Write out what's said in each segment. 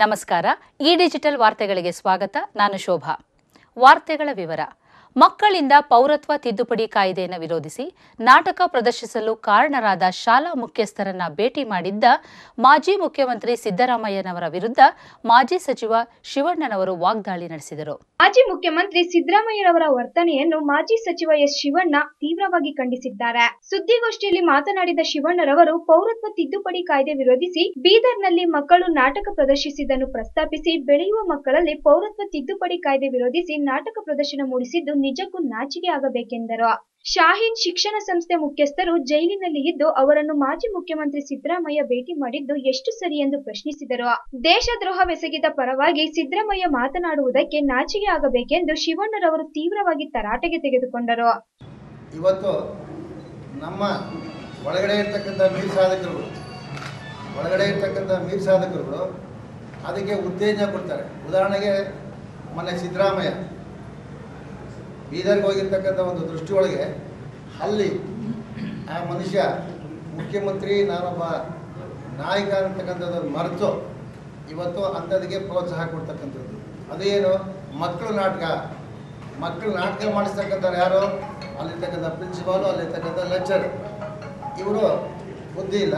ನಮಸ್ಕಾರ ಈ ಡಿಜಿಟಲ್ ವಾರ್ತೆಗಳಿಗೆ ಸ್ವಾಗತ ನಾನು ಶೋಭಾ ವಾರ್ತೆಗಳ ವಿವರ ಮಕ್ಕಳಿಂದ ಪೌರತ್ವ ತಿದ್ದುಪಡಿ ಕಾಯ್ದೆಯನ್ನು ವಿರೋಧಿಸಿ ನಾಟಕ ಪ್ರದರ್ಶಿಸಲು ಕಾರಣರಾದ ಶಾಲಾ ಮುಖ್ಯಸ್ಥರನ್ನ ಭೇಟಿ ಮಾಡಿದ್ದ ಮಾಜಿ ಮುಖ್ಯಮಂತ್ರಿ ಸಿದ್ದರಾಮಯ್ಯನವರ ವಿರುದ್ಧ ಮಾಜಿ ಸಚಿವ ಶಿವಣ್ಣನವರು ವಾಗ್ದಾಳಿ ನಡೆಸಿದರು ಮಾಜಿ ಮುಖ್ಯಮಂತ್ರಿ ಸಿದ್ದರಾಮಯ್ಯರವರ ವರ್ತನೆಯನ್ನು ಮಾಜಿ ಸಚಿವ ಎಸ್ ಶಿವಣ್ಣ ತೀವ್ರವಾಗಿ ಖಂಡಿಸಿದ್ದಾರೆ ಸುದ್ದಿಗೋಷ್ಠಿಯಲ್ಲಿ ಮಾತನಾಡಿದ ಶಿವಣ್ಣರವರು ಪೌರತ್ವ ತಿದ್ದುಪಡಿ ಕಾಯ್ದೆ ವಿರೋಧಿಸಿ ಬೀದರ್ನಲ್ಲಿ ಮಕ್ಕಳು ನಾಟಕ ಪ್ರದರ್ಶಿಸಿದ್ದನ್ನು ಪ್ರಸ್ತಾಪಿಸಿ ಬೆಳೆಯುವ ಮಕ್ಕಳಲ್ಲಿ ಪೌರತ್ವ ತಿದ್ದುಪಡಿ ಕಾಯ್ದೆ ವಿರೋಧಿಸಿ ನಾಟಕ ಪ್ರದರ್ಶನ ಮೂಡಿಸಿದ್ದು ನಿಜಕ್ಕೂ ನಾಚಿಕೆ ಆಗಬೇಕೆಂದರು ಶಾಹೀನ್ ಶಿಕ್ಷಣ ಸಂಸ್ಥೆ ಮುಖ್ಯಸ್ಥರು ಜೈಲಿನಲ್ಲಿ ಇದ್ದು ಅವರನ್ನು ಮಾಜಿ ಮುಖ್ಯಮಂತ್ರಿ ಸಿದ್ದರಾಮಯ್ಯ ಭೇಟಿ ಮಾಡಿದ್ದು ಎಷ್ಟು ಸರಿ ಎಂದು ಪ್ರಶ್ನಿಸಿದರು ದೇಶದ್ರೋಹವೆಸಗಿದ ಪರವಾಗಿ ಸಿದ್ದರಾಮಯ್ಯ ಮಾತನಾಡುವುದಕ್ಕೆ ನಾಚಿಕೆ ಆಗಬೇಕೆಂದು ಶಿವಣ್ಣರವರು ತೀವ್ರವಾಗಿ ತರಾಟೆಗೆ ತೆಗೆದುಕೊಂಡರು ಇವತ್ತು ನಮ್ಮ ಒಳಗಡೆ ಇರ್ತಕ್ಕಂಥ ಮೀರ್ ಸಾಧಕರುಗಳು ಒಳಗಡೆ ಇರ್ತಕ್ಕಂಥ ಮೀರ್ ಸಾಧಕರುಗಳು ಅದಕ್ಕೆ ಉತ್ತೇಜನ ಕೊಡ್ತಾರೆ ಉದಾಹರಣೆಗೆ ಮೊನ್ನೆ ಸಿದ್ದರಾಮಯ್ಯ ಬೀದರ್ಗೆ ಹೋಗಿರ್ತಕ್ಕಂಥ ಒಂದು ದೃಷ್ಟಿ ಒಳಗೆ ಅಲ್ಲಿ ಆ ಮನುಷ್ಯ ಮುಖ್ಯಮಂತ್ರಿ ನಾನೊಬ್ಬ ನಾಯಕ ಅಂತಕ್ಕಂಥದ್ದನ್ನು ಮರೆತು ಇವತ್ತು ಅಂಥದಕ್ಕೆ ಪ್ರೋತ್ಸಾಹ ಕೊಡ್ತಕ್ಕಂಥದ್ದು ಅದೇನು ಮಕ್ಕಳು ನಾಟಕ ಮಕ್ಕಳು ನಾಟಕ ಮಾಡಿಸ್ತಕ್ಕಂಥವ್ರು ಯಾರು ಅಲ್ಲಿರ್ತಕ್ಕಂಥ ಪ್ರಿನ್ಸಿಪಾಲು ಅಲ್ಲಿರ್ತಕ್ಕಂಥ ಲೆಕ್ಚರ್ ಇವರು ಬುದ್ಧಿ ಇಲ್ಲ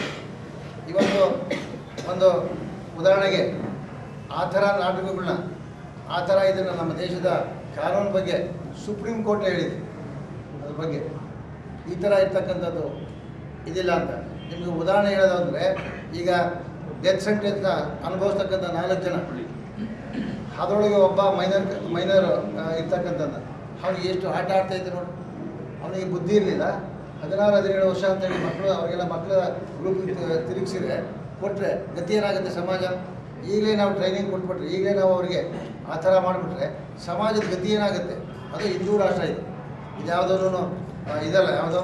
ಇವತ್ತು ಒಂದು ಉದಾಹರಣೆಗೆ ಆ ಥರ ನಾಟಕಗಳನ್ನ ಆ ಥರ ಇದನ್ನು ನಮ್ಮ ದೇಶದ ಕಾನೂನು ಬಗ್ಗೆ ಸುಪ್ರೀಂ ಕೋರ್ಟ್ ಹೇಳಿದೆ ಅದ್ರ ಬಗ್ಗೆ ಈ ಥರ ಇರ್ತಕ್ಕಂಥದ್ದು ಇದಿಲ್ಲ ಅಂತ ನಿಮಗೆ ಉದಾಹರಣೆ ಹೇಳೋದು ಅಂದರೆ ಈಗ ಡೆತ್ ಸೆಂಟೆನ್ಸ್ನ ಅನುಭವಿಸ್ತಕ್ಕಂಥ ನಾಲ್ಕು ಜನ ಅದರೊಳಗೆ ಒಬ್ಬ ಮೈನರ್ ಮೈನರ್ ಇರ್ತಕ್ಕಂಥದ್ದು ಅವನಿಗೆ ಎಷ್ಟು ಆಟ ಆಡ್ತಾ ಇದ್ದೆ ನೋಡಿ ಅವನಿಗೆ ಬುದ್ಧಿ ಇರಲಿಲ್ಲ ಹದಿನಾರು ಹದಿನೇಳು ವರ್ಷ ಅಂತೇಳಿ ಮಕ್ಕಳು ಅವರಿಗೆಲ್ಲ ಮಕ್ಕಳ ಗ್ರೂಪ್ ತಿರುಗಿಸಿದ್ರೆ ಕೊಟ್ಟರೆ ಗತಿ ಏನಾಗುತ್ತೆ ಸಮಾಜ ಈಗಲೇ ನಾವು ಟ್ರೈನಿಂಗ್ ಕೊಟ್ಬಿಟ್ರೆ ಈಗಲೇ ನಾವು ಅವರಿಗೆ ಆ ಥರ ಮಾಡಿಬಿಟ್ರೆ ಸಮಾಜದ ಗತಿ ಏನಾಗುತ್ತೆ ಅದು ಹಿಂದೂ ರಾಷ್ಟ್ರ ಇದು ಇದು ಯಾವುದೂ ಇದಲ್ಲ ಯಾವುದೋ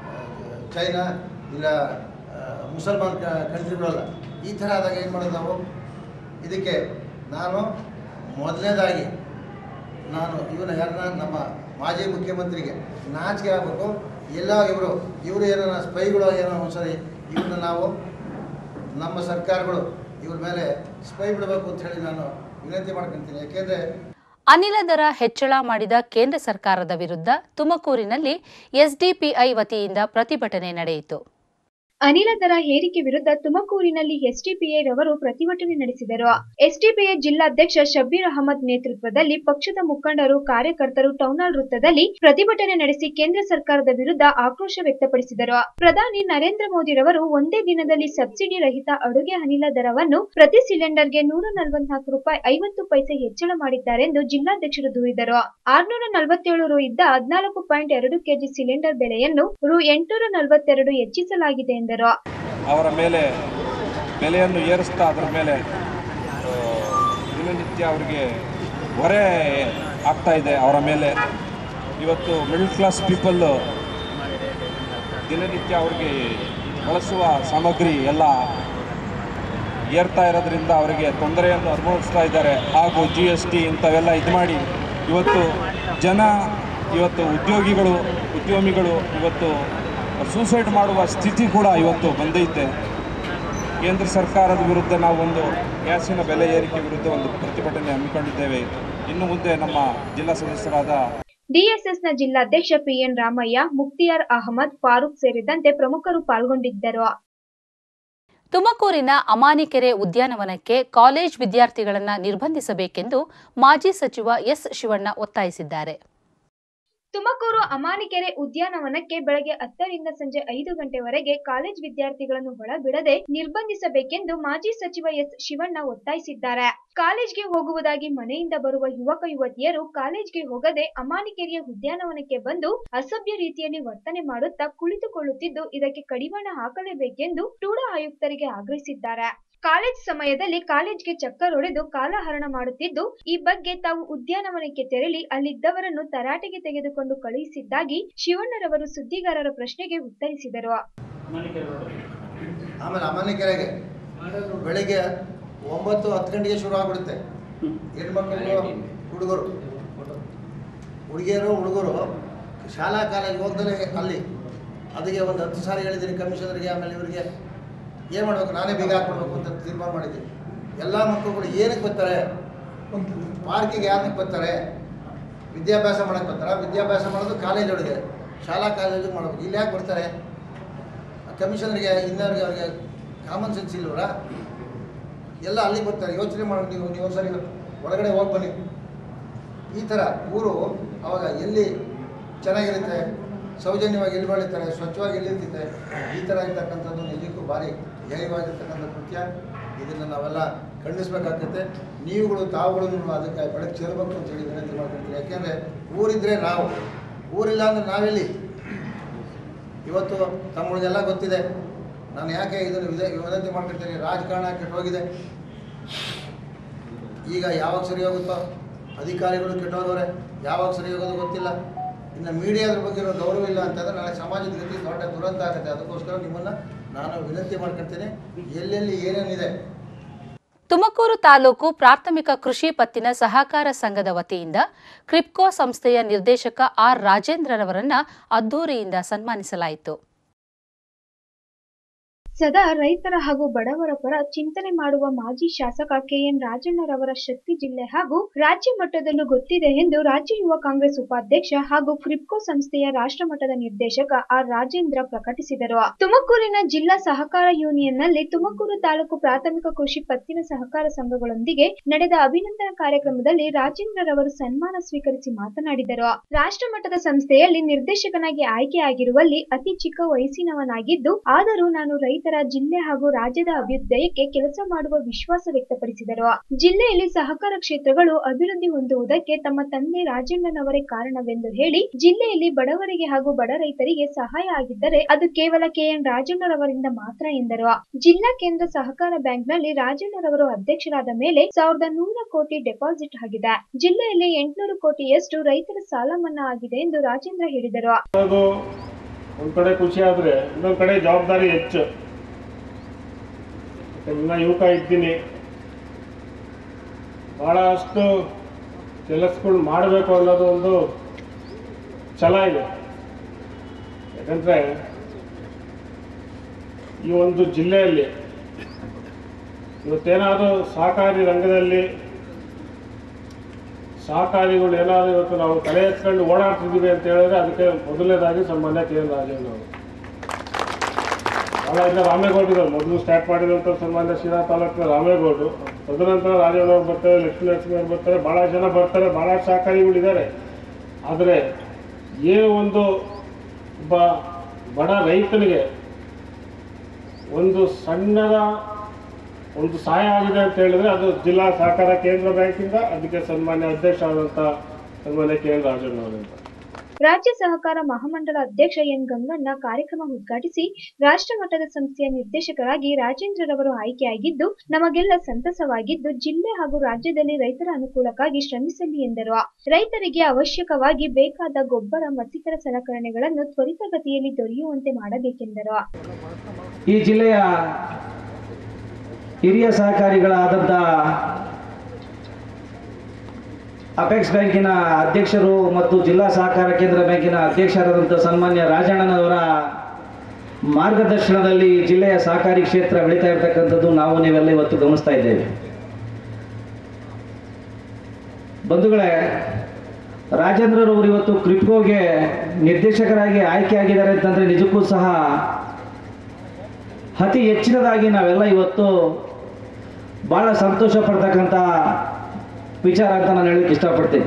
ಚೈನಾ ಇಲ್ಲ ಆ, ಮುಸಲ್ಮಾನ್ ಕಂಟ್ರಿಗಳಲ್ಲ ಈ ಥರ ಆದಾಗ ಏನು ಮಾಡೋದು ನಾವು ಇದಕ್ಕೆ ನಾನು ಮೊದಲನೇದಾಗಿ ನಾನು ಇವನ ಯಾರನ್ನ ನಮ್ಮ ಮಾಜಿ ಮುಖ್ಯಮಂತ್ರಿಗೆ ನಾಚಿಕೆ ಆಗಬೇಕು ಎಲ್ಲ ಇವರು ಇವರು ಏನೋ ಸ್ಪೈಗಳು ಏನೋ ಒಂದ್ಸರಿ ಇವ್ರನ್ನ ನಾವು ನಮ್ಮ ಸರ್ಕಾರಗಳು ಇವ್ರ ಮೇಲೆ ಸ್ಪೈ ಬಿಡಬೇಕು ಅಂತ ಹೇಳಿ ನಾನು ವಿನಂತಿ ಮಾಡ್ಕೊತೀನಿ ಯಾಕೆಂದರೆ ಅನಿಲ ದರ ಹೆಚ್ಚಳ ಮಾಡಿದ ಕೇಂದ್ರ ಸರ್ಕಾರದ ವಿರುದ್ಧ ತುಮಕೂರಿನಲ್ಲಿ ಎಸ್ಡಿಪಿಐ ವತಿಯಿಂದ ಪ್ರತಿಭಟನೆ ನಡೆಯಿತು ಅನಿಲ ದರ ಏರಿಕೆ ವಿರುದ್ಧ ತುಮಕೂರಿನಲ್ಲಿ ಎಸ್ಡಿಪಿಐ ರವರು ಪ್ರತಿಭಟನೆ ನಡೆಸಿದರು ಎಸ್ಡಿಪಿಐ ಜಿಲ್ಲಾಧ್ಯಕ್ಷ ಶಬ್ಬೀರ್ ಅಹಮದ್ ನೇತೃತ್ವದಲ್ಲಿ ಪಕ್ಷದ ಮುಖಂಡರು ಕಾರ್ಯಕರ್ತರು ಟೌನ್ಹಾಲ್ ವೃತ್ತದಲ್ಲಿ ಪ್ರತಿಭಟನೆ ನಡೆಸಿ ಕೇಂದ್ರ ಸರ್ಕಾರದ ವಿರುದ್ಧ ಆಕ್ರೋಶ ವ್ಯಕ್ತಪಡಿಸಿದರು ಪ್ರಧಾನಿ ನರೇಂದ್ರ ಮೋದಿ ರವರು ಒಂದೇ ದಿನದಲ್ಲಿ ಸಬ್ಸಿಡಿ ರಹಿತ ಅಡುಗೆ ಅನಿಲ ದರವನ್ನು ಪ್ರತಿ ಸಿಲಿಂಡರ್ಗೆ ನೂರ ನಲವತ್ನಾಲ್ಕು ರೂಪಾಯಿ ಐವತ್ತು ಪೈಸೆ ಹೆಚ್ಚಳ ಮಾಡಿದ್ದಾರೆಂದು ಜಿಲ್ಲಾಧ್ಯಕ್ಷರು ದೂರಿದರು ಆರ್ನೂರ ನಲವತ್ತೇಳು ರು ಇದ್ದ ಹದಿನಾಲ್ಕು ಪಾಯಿಂಟ್ ಎರಡು ಕೆಜಿ ಸಿಲಿಂಡರ್ ಬೆಲೆಯನ್ನು ರು ಎಂಟುನೂರ ನಲವತ್ತೆರಡು ಹೆಚ್ಚಿಸಲಾಗಿದೆ ಎಂದರು ಅವರ ಮೇಲೆ ಬೆಲೆಯನ್ನು ಏರಿಸ್ತಾ ಅದರ ಮೇಲೆ ಆ, ದಿನನಿತ್ಯ ಅವರಿಗೆ ಹೊರೆ ಆಗ್ತಾ ಇದೆ ಅವರ ಮೇಲೆ ಇವತ್ತು ಮಿಡಲ್ ಕ್ಲಾಸ್ ಪೀಪಲ್ಲು ದಿನನಿತ್ಯ ಅವ್ರಿಗೆ ಬಳಸುವ ಸಾಮಗ್ರಿ ಎಲ್ಲ ಏರ್ತಾ ಇರೋದ್ರಿಂದ ಅವರಿಗೆ ತೊಂದರೆಯನ್ನು ಅನುಭವಿಸ್ತಾ ಇದ್ದಾರೆ ಹಾಗೂ ಜಿ ಎಸ್ ಟಿ ಇಂಥವೆಲ್ಲ ಇದು ಮಾಡಿ ಇವತ್ತು ಜನ ಇವತ್ತು ಉದ್ಯೋಗಿಗಳು ಉದ್ಯಮಿಗಳು ಇವತ್ತು ಸೂಸೈಡ್ ಮಾಡುವ ಸ್ಥಿತಿ ಕೂಡ ಇವತ್ತು ಬಂದೈತೆ ಕೇಂದ್ರ ಸರ್ಕಾರದ ವಿರುದ್ಧ ನಾವು ಒಂದು ಗ್ಯಾಸಿನ ಬೆಲೆ ಏರಿಕೆ ವಿರುದ್ಧ ಒಂದು ಪ್ರತಿಭಟನೆ ಹಮ್ಮಿಕೊಂಡಿದ್ದೇವೆ ಇನ್ನು ಮುಂದೆ ನಮ್ಮ ಜಿಲ್ಲಾ ಸದಸ್ಯರಾದ ಡಿಎಸ್ಎಸ್ನ ಜಿಲ್ಲಾಧ್ಯಕ್ಷ ಪಿಎನ್ ರಾಮಯ್ಯ ಮುಕ್ತಿಯಾರ್ ಅಹಮದ್ ಫಾರೂಕ್ ಸೇರಿದಂತೆ ಪ್ರಮುಖರು ಪಾಲ್ಗೊಂಡಿದ್ದರು ತುಮಕೂರಿನ ಅಮಾನಿಕೆರೆ ಉದ್ಯಾನವನಕ್ಕೆ ಕಾಲೇಜ್ ವಿದ್ಯಾರ್ಥಿಗಳನ್ನು ನಿರ್ಬಂಧಿಸಬೇಕೆಂದು ಮಾಜಿ ಸಚಿವ ಎಸ್ ಶಿವಣ್ಣ ಒತ್ತಾಯಿಸಿದ್ದಾರೆ ತುಮಕೂರು ಅಮಾನಿಕೆರೆ ಉದ್ಯಾನವನಕ್ಕೆ ಬೆಳಗ್ಗೆ ಹತ್ತರಿಂದ ಸಂಜೆ ಐದು ಗಂಟೆವರೆಗೆ ಕಾಲೇಜ್ ವಿದ್ಯಾರ್ಥಿಗಳನ್ನು ಒಳಬಿಡದೆ ನಿರ್ಬಂಧಿಸಬೇಕೆಂದು ಮಾಜಿ ಸಚಿವ ಎಸ್ ಶಿವಣ್ಣ ಒತ್ತಾಯಿಸಿದ್ದಾರೆ ಕಾಲೇಜ್ಗೆ ಹೋಗುವುದಾಗಿ ಮನೆಯಿಂದ ಬರುವ ಯುವಕ ಯುವತಿಯರು ಕಾಲೇಜ್ಗೆ ಹೋಗದೆ ಅಮಾನಿಕೆರೆಯ ಉದ್ಯಾನವನಕ್ಕೆ ಬಂದು ಅಸಭ್ಯ ರೀತಿಯಲ್ಲಿ ವರ್ತನೆ ಮಾಡುತ್ತಾ ಕುಳಿತುಕೊಳ್ಳುತ್ತಿದ್ದು ಇದಕ್ಕೆ ಕಡಿವಾಣ ಹಾಕಲೇಬೇಕೆಂದು ಟೂಡಾ ಆಯುಕ್ತರಿಗೆ ಆಗ್ರಹಿಸಿದ್ದಾರೆ ಕಾಲೇಜ್ ಸಮಯದಲ್ಲಿ ಕಾಲೇಜ್ಗೆ ಚಕ್ಕರ್ ಹೊಡೆದು ಕಾಲಹರಣ ಮಾಡುತ್ತಿದ್ದು ಈ ಬಗ್ಗೆ ತಾವು ಉದ್ಯಾನವನಕ್ಕೆ ತೆರಳಿ ಅಲ್ಲಿದ್ದವರನ್ನು ತರಾಟೆಗೆ ತೆಗೆದುಕೊಂಡು ಕಳುಹಿಸಿದ್ದಾಗಿ ಶಿವಣ್ಣರವರು ಸುದ್ದಿಗಾರರ ಪ್ರಶ್ನೆಗೆ ಉತ್ತರಿಸಿದರು ಆಮೇಲೆ ಅಮಾನಿಕೆರೆಗೆ ಬೆಳಿಗ್ಗೆ ಒಂಬತ್ತು ಹತ್ತು ಗಂಟೆಗೆ ಶುರು ಆಗ್ಬಿಡುತ್ತೆ ಹೆಣ್ಮಕ್ಳು ಹುಡುಗರು ಹುಡುಗಿಯರು ಹುಡುಗರು ಶಾಲಾ ಕಾಲೇಜ್ಗೆ ಹೋಗ್ದಲೇ ಅಲ್ಲಿ ಅದಕ್ಕೆ ಒಂದು ಹತ್ತು ಸಾರಿ ಹೇಳಿದ್ದೀನಿ ಕಮಿಷನರ್ಗೆ ಆಮೇಲೆ ಇವರಿಗೆ ಏನು ಮಾಡ್ಬೇಕು ನಾನೇ ಬೀಗ ಹಾಕ್ಕೊಡ್ಬೇಕು ಅಂತ ತೀರ್ಮಾನ ಮಾಡಿದ್ದೀನಿ ಎಲ್ಲ ಮಕ್ಕಳು ಕೂಡ ಏನಕ್ಕೆ ಬರ್ತಾರೆ ಪಾರ್ಕಿಗೆ ಯಾರಕ್ಕೆ ಬರ್ತಾರೆ ವಿದ್ಯಾಭ್ಯಾಸ ಮಾಡೋಕ್ಕೆ ಬರ್ತಾರೆ ವಿದ್ಯಾಭ್ಯಾಸ ಮಾಡೋದು ಕಾಲೇಜೊಳಗೆ ಶಾಲಾ ಕಾಲೇಜಿಗೆ ಮಾಡಬೇಕು ಇಲ್ಲಿ ಯಾಕೆ ಬರ್ತಾರೆ ಕಮಿಷನರ್ಗೆ ಇನ್ನವ್ರಿಗೆ ಅವ್ರಿಗೆ ಕಾಮನ್ ಸೆನ್ಸ್ ಇಲ್ವರ ಎಲ್ಲ ಅಲ್ಲಿಗೆ ಬರ್ತಾರೆ ಯೋಚನೆ ಮಾಡಿ ನೀವು ನೀವು ಒಂದ್ಸರಿ ಒಳಗಡೆ ಹೋಗಿ ಬನ್ನಿ ಈ ಥರ ಊರು ಅವಾಗ ಎಲ್ಲಿ ಚೆನ್ನಾಗಿರುತ್ತೆ ಸೌಜನ್ಯವಾಗಿ ಎಲ್ಲಿ ಬೆಳೀತಾರೆ ಸ್ವಚ್ಛವಾಗಿ ಎಲ್ಲಿರ್ತಿದೆ ಈ ಥರ ಇರ್ತಕ್ಕಂಥದ್ದು ನಿಜಕ್ಕೂ ಭಾರಿ ಧ್ಯೇಯವಾಗಿರ್ತಕ್ಕಂಥ ಕೃತ್ಯ ಇದನ್ನು ನಾವೆಲ್ಲ ಖಂಡಿಸ್ಬೇಕಾಗ್ತೈತೆ ನೀವುಗಳು ತಾವುಗಳನ್ನು ಅದಕ್ಕೆ ಬೆಳಕು ಸೇರಬೇಕು ಅಂತ ಹೇಳಿ ವಿನಂತಿ ಮಾಡ್ಕೊಳ್ತೀನಿ ಯಾಕೆಂದರೆ ಊರಿದ್ರೆ ನಾವು ಊರಿಲ್ಲ ಅಂದರೆ ನಾವೆಲ್ಲಿ ಇವತ್ತು ತಮ್ಮಗಳಿಗೆಲ್ಲ ಗೊತ್ತಿದೆ ನಾನು ಯಾಕೆ ಇದನ್ನು ವಿಧ- ವಿನಂತಿ ಮಾಡ್ಕೊಳ್ತೀನಿ ರಾಜಕಾರಣ ಕೆಟ್ಟೋಗಿದೆ ಈಗ ಯಾವಾಗ ಸರಿ ಹೋಗುತ್ತೋ ಅಧಿಕಾರಿಗಳು ಕೆಟ್ಟೋದವ್ರೆ ಯಾವಾಗ ಸರಿ ಹೋಗೋದು ಗೊತ್ತಿಲ್ಲ ಇನ್ನು ಮೀಡಿಯಾದ್ರ ಬಗ್ಗೆ ಇರೋ ಗೌರವ ಇಲ್ಲ ಅಂತಂದ್ರೆ ನಾಳೆ ಸಮಾಜದ ಗತಿ ದೊಡ್ಡ ದುರಂತ ಆಗುತ್ತೆ ಅದಕ್ಕೋಸ್ಕರ ನಿಮ್ಮನ್ನು ನಾನು ವಿನಂತಿ ಮಾಡ್ಕೊಳ್ತೀನಿ ಎಲ್ಲೆಲ್ಲಿ ಏನೇನಿದೆ ತುಮಕೂರು ತಾಲೂಕು ಪ್ರಾಥಮಿಕ ಕೃಷಿ ಪತ್ತಿನ ಸಹಕಾರ ಸಂಘದ ವತಿಯಿಂದ ಕ್ರಿಪ್ಕೋ ಸಂಸ್ಥೆಯ ನಿರ್ದೇಶಕ ಆರ್ ರಾಜೇಂದ್ರರವರನ್ನ ಅದ್ದೂರಿಯಿಂದ ಸನ್ಮಾನಿಸಲಾಯಿತು ಸದಾ ರೈತರ ಹಾಗೂ ಬಡವರ ಪರ ಚಿಂತನೆ ಮಾಡುವ ಮಾಜಿ ಶಾಸಕ ಕೆಎನ್ ರಾಜಣ್ಣರವರ ಶಕ್ತಿ ಜಿಲ್ಲೆ ಹಾಗೂ ರಾಜ್ಯ ಮಟ್ಟದಲ್ಲೂ ಗೊತ್ತಿದೆ ಎಂದು ರಾಜ್ಯ ಯುವ ಕಾಂಗ್ರೆಸ್ ಉಪಾಧ್ಯಕ್ಷ ಹಾಗೂ ಕ್ರಿಪ್ಕೋ ಸಂಸ್ಥೆಯ ರಾಷ್ಟ್ರ ಮಟ್ಟದ ನಿರ್ದೇಶಕ ಆರ್ ರಾಜೇಂದ್ರ ಪ್ರಕಟಿಸಿದರು ತುಮಕೂರಿನ ಜಿಲ್ಲಾ ಸಹಕಾರ ಯೂನಿಯನ್ನಲ್ಲಿ ತುಮಕೂರು ತಾಲೂಕು ಪ್ರಾಥಮಿಕ ಕೃಷಿ ಪತ್ತಿನ ಸಹಕಾರ ಸಂಘಗಳೊಂದಿಗೆ ನಡೆದ ಅಭಿನಂದನಾ ಕಾರ್ಯಕ್ರಮದಲ್ಲಿ ರಾಜೇಂದ್ರರವರು ಸನ್ಮಾನ ಸ್ವೀಕರಿಸಿ ಮಾತನಾಡಿದರು ರಾಷ್ಟ್ರ ಮಟ್ಟದ ಸಂಸ್ಥೆಯಲ್ಲಿ ನಿರ್ದೇಶಕನಾಗಿ ಆಯ್ಕೆಯಾಗಿರುವಲ್ಲಿ ಅತಿ ಚಿಕ್ಕ ವಯಸ್ಸಿನವನಾಗಿದ್ದು ಆದರೂ ನಾನು ರೈತರ ಜಿಲ್ಲೆ ಹಾಗೂ ರಾಜ್ಯದ ಅಭ್ಯುದಯಕ್ಕೆ ಕೆಲಸ ಮಾಡುವ ವಿಶ್ವಾಸ ವ್ಯಕ್ತಪಡಿಸಿದರು ಜಿಲ್ಲೆಯಲ್ಲಿ ಸಹಕಾರ ಕ್ಷೇತ್ರಗಳು ಅಭಿವೃದ್ಧಿ ಹೊಂದುವುದಕ್ಕೆ ತಮ್ಮ ತಂದೆ ರಾಜಣ್ಣನವರೇ ಕಾರಣವೆಂದು ಹೇಳಿ ಜಿಲ್ಲೆಯಲ್ಲಿ ಬಡವರಿಗೆ ಹಾಗೂ ಬಡ ರೈತರಿಗೆ ಸಹಾಯ ಆಗಿದ್ದರೆ ಅದು ಕೇವಲ ಕೆಎನ್ ರಾಜಣ್ಣರವರಿಂದ ಮಾತ್ರ ಎಂದರು ಜಿಲ್ಲಾ ಕೇಂದ್ರ ಸಹಕಾರ ಬ್ಯಾಂಕ್ನಲ್ಲಿ ರಾಜಣ್ಣರವರು ಅಧ್ಯಕ್ಷರಾದ ಮೇಲೆ ಸಾವಿರದ ನೂರ ಕೋಟಿ ಡೆಪಾಸಿಟ್ ಆಗಿದೆ ಜಿಲ್ಲೆಯಲ್ಲಿ ಎಂಟುನೂರು ಕೋಟಿಯಷ್ಟು ರೈತರ ಸಾಲ ಮನ್ನಾ ಆಗಿದೆ ಎಂದು ರಾಜೇಂದ್ರ ಹೇಳಿದರು ಅದು ಒಂದು ಕಡೆ ಖುಷಿ ಆದರೆ ಇನ್ನೊಂದು ಕಡೆ ಜವಾಬ್ದಾರಿ ಹೆಚ್ಚು ಮತ್ತೆ ಇನ್ನ ಯುವಕ ಇದ್ದೀನಿ ಭಾಳಷ್ಟು ಕೆಲಸಗಳು ಮಾಡಬೇಕು ಅನ್ನೋದು ಒಂದು ಛಲ ಇದೆ ಯಾಕಂದರೆ ಈ ಒಂದು ಜಿಲ್ಲೆಯಲ್ಲಿ ಇವತ್ತೇನಾದರೂ ಸಹಕಾರಿ ರಂಗದಲ್ಲಿ ಸಹಕಾರಿಗಳು ಏನಾದರೂ ಇವತ್ತು ನಾವು ತಲೆ ಎತ್ಕೊಂಡು ಓಡಾಡ್ತಿದ್ದೀವಿ ಅಂತ ಹೇಳಿದ್ರೆ ಅದಕ್ಕೆ ಮೊದಲನೇದಾಗಿ ಸನ್ಮಾನ್ಯ ಕೆ ಎನ್ ರಾಜೇಂದ್ರ ಅವರು ಭಾಳ ಇಲ್ಲ ರಾಮೇಗೌಡರು ಮೊದಲು ಸ್ಟಾರ್ಟ್ ಮಾಡಿದಂಥ ಸನ್ಮಾನ್ಯ ಶಿರಾ ತಾಲೂಕಿನ ರಾಮೇಗೌಡರು ತದನಂತರ ರಾಜೇಂದ್ರ ಅವ್ರು ಬರ್ತಾರೆ ಲಕ್ಷ್ಮೀ ನರಸಿಂಹ ಅವ್ರು ಬರ್ತಾರೆ ಭಾಳ ಜನ ಬರ್ತಾರೆ ಭಾಳ ಸಹಕಾರಿಗಳಿದ್ದಾರೆ ಆದರೆ ಏನು ಒಂದು ಒಬ್ಬ ಬಡ ರೈತನಿಗೆ ಒಂದು ಸಣ್ಣದ ಒಂದು ಸಹಾಯ ಆಗಿದೆ ಅಂತ ಹೇಳಿದ್ರೆ ಅದು ಜಿಲ್ಲಾ ಸಹಕಾರ ಕೇಂದ್ರ ಬ್ಯಾಂಕಿಂದ ಅದಕ್ಕೆ ಸನ್ಮಾನ್ಯ ಅಧ್ಯಕ್ಷ ಆದಂಥ ಸನ್ಮಾನ್ಯ ಕೆ ಎನ್ ರಾಜಣ್ಣ ಅವರಿಂದ ರಾಜ್ಯ ಸಹಕಾರ ಮಹಾಮಂಡಲ ಅಧ್ಯಕ್ಷ ಎನ್ ಗಂಗಣ್ಣ ಕಾರ್ಯಕ್ರಮ ಉದ್ಘಾಟಿಸಿ ರಾಷ್ಟ್ರ ಮಟ್ಟದ ಸಂಸ್ಥೆಯ ನಿರ್ದೇಶಕರಾಗಿ ರಾಜೇಂದ್ರರವರು ಆಯ್ಕೆಯಾಗಿದ್ದು ನಮಗೆಲ್ಲ ಸಂತಸವಾಗಿದ್ದು ಜಿಲ್ಲೆ ಹಾಗೂ ರಾಜ್ಯದಲ್ಲಿ ರೈತರ ಅನುಕೂಲಕ್ಕಾಗಿ ಶ್ರಮಿಸಲಿ ಎಂದರು ರೈತರಿಗೆ ಅವಶ್ಯಕವಾಗಿ ಬೇಕಾದ ಗೊಬ್ಬರ ಮತ್ತಿತರ ಸಲಕರಣೆಗಳನ್ನು ತ್ವರಿತಗತಿಯಲ್ಲಿ ದೊರೆಯುವಂತೆ ಮಾಡಬೇಕೆಂದರು ಈ ಜಿಲ್ಲೆಯ ಹಿರಿಯ ಸಹಕಾರಿಗಳಾದಂಥ ಅಪೆಕ್ಸ್ ಬ್ಯಾಂಕಿನ ಅಧ್ಯಕ್ಷರು ಮತ್ತು ಜಿಲ್ಲಾ ಸಹಕಾರ ಕೇಂದ್ರ ಬ್ಯಾಂಕಿನ ಅಧ್ಯಕ್ಷರಾದಂಥ ಸನ್ಮಾನ್ಯ ರಾಜಣ್ಣನವರ ಮಾರ್ಗದರ್ಶನದಲ್ಲಿ ಈ ಜಿಲ್ಲೆಯ ಸಹಕಾರಿ ಕ್ಷೇತ್ರ ಬೆಳೀತಾ ಇರತಕ್ಕಂಥದ್ದು ನಾವು ನೀವೆಲ್ಲ ಇವತ್ತು ಗಮನಿಸ್ತಾ ಇದ್ದೇವೆ ಬಂಧುಗಳೇ ರಾಜೇಂದ್ರರವರು ಇವತ್ತು ಕ್ರಿಪ್ಕೋಗೆ ನಿರ್ದೇಶಕರಾಗಿ ಆಯ್ಕೆಯಾಗಿದ್ದಾರೆ ಅಂತಂದರೆ ನಿಜಕ್ಕೂ ಸಹ ಅತಿ ಹೆಚ್ಚಿನದಾಗಿ ನಾವೆಲ್ಲ ಇವತ್ತು ಭಾಳ ಸಂತೋಷ ಪಡ್ತಕ್ಕಂಥ ವಿಚಾರ ಅಂತ ನಾನು ಹೇಳಲಿಕ್ಕೆ ಇಷ್ಟಪಡ್ತೀನಿ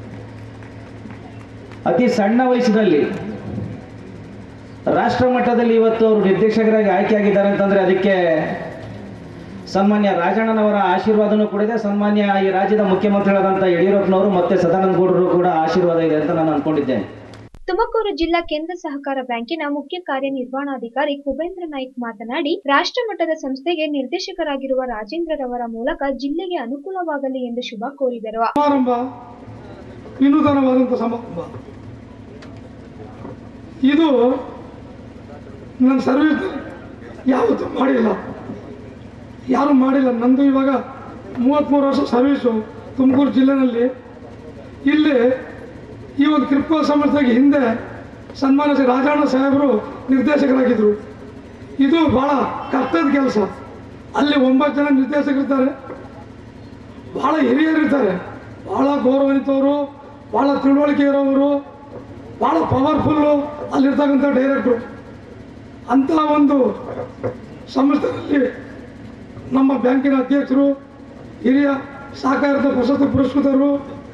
ಅತಿ ಸಣ್ಣ ವಯಸ್ಸಿನಲ್ಲಿ ರಾಷ್ಟ್ರ ಮಟ್ಟದಲ್ಲಿ ಇವತ್ತು ಅವರು ನಿರ್ದೇಶಕರಾಗಿ ಆಯ್ಕೆಯಾಗಿದ್ದಾರೆ ಅಂತಂದರೆ ಅದಕ್ಕೆ ಸನ್ಮಾನ್ಯ ರಾಜಣ್ಣನವರ ಆಶೀರ್ವಾದನೂ ಕೂಡ ಇದೆ ಸನ್ಮಾನ್ಯ ಈ ರಾಜ್ಯದ ಮುಖ್ಯಮಂತ್ರಿಗಳಾದಂಥ ಯಡಿಯೂರಪ್ಪನವರು ಮತ್ತು ಸದಾನಂದ ಗೌಡರು ಕೂಡ ಆಶೀರ್ವಾದ ಇದೆ ಅಂತ ನಾನು ಅಂದ್ಕೊಂಡಿದ್ದೇನೆ ತುಮಕೂರು ಜಿಲ್ಲಾ ಕೇಂದ್ರ ಸಹಕಾರ ಬ್ಯಾಂಕಿನ ಮುಖ್ಯ ಕಾರ್ಯನಿರ್ವಹಣಾಧಿಕಾರಿ ಕುಬೇಂದ್ರ ನಾಯ್ಕ್ ಮಾತನಾಡಿ ರಾಷ್ಟ್ರ ಮಟ್ಟದ ಸಂಸ್ಥೆಗೆ ನಿರ್ದೇಶಕರಾಗಿರುವ ರಾಜೇಂದ್ರರವರ ಮೂಲಕ ಜಿಲ್ಲೆಗೆ ಅನುಕೂಲವಾಗಲಿ ಎಂದು ಶುಭ ಕೋರಿದರು ಸಮಾರಂಭ ವಿನೂತನವಾದಂಥ ಸಮಾರಂಭ ಇದು ನನ್ನ ಸರ್ವಿಸ್ ಯಾವತ್ತೂ ಮಾಡಿಲ್ಲ ಯಾರೂ ಮಾಡಿಲ್ಲ ನಂದು ಇವಾಗ ಮೂವತ್ತ್ಮೂರು ವರ್ಷ ಸರ್ವೀಸು ತುಮಕೂರು ಜಿಲ್ಲೆನಲ್ಲಿ ಇಲ್ಲಿ ಈ ಒಂದು ಕ್ರಿಪ್ಕೋ ಸಂಸ್ಥೆಗೆ ಹಿಂದೆ ಸನ್ಮಾನ್ಯ ಶ್ರೀ ರಾಜಣ್ಣ ಸಾಹೇಬರು ನಿರ್ದೇಶಕರಾಗಿದ್ದರು ಇದು ಭಾಳ ಕಷ್ಟದ ಕೆಲಸ ಅಲ್ಲಿ ಒಂಬತ್ತು ಜನ ನಿರ್ದೇಶಕರಿದ್ದಾರೆ ಭಾಳ ಹಿರಿಯರಿರ್ತಾರೆ ಭಾಳ ಗೌರವಾನ್ವಿತವರು ಭಾಳ ತಿಳುವಳಿಕೆ ಇರೋವರು ಭಾಳ ಪವರ್ಫುಲ್ಲು ಅಲ್ಲಿರ್ತಕ್ಕಂಥ ಡೈರೆಕ್ಟ್ರು ಅಂಥ ಒಂದು ಸಂಸ್ಥೆಯಲ್ಲಿ ನಮ್ಮ ಬ್ಯಾಂಕಿನ ಅಧ್ಯಕ್ಷರು ಹಿರಿಯ ಸಹಕಾರದ ಪ್ರಶಸ್ತಿ ಪುರಸ್ಕೃತರು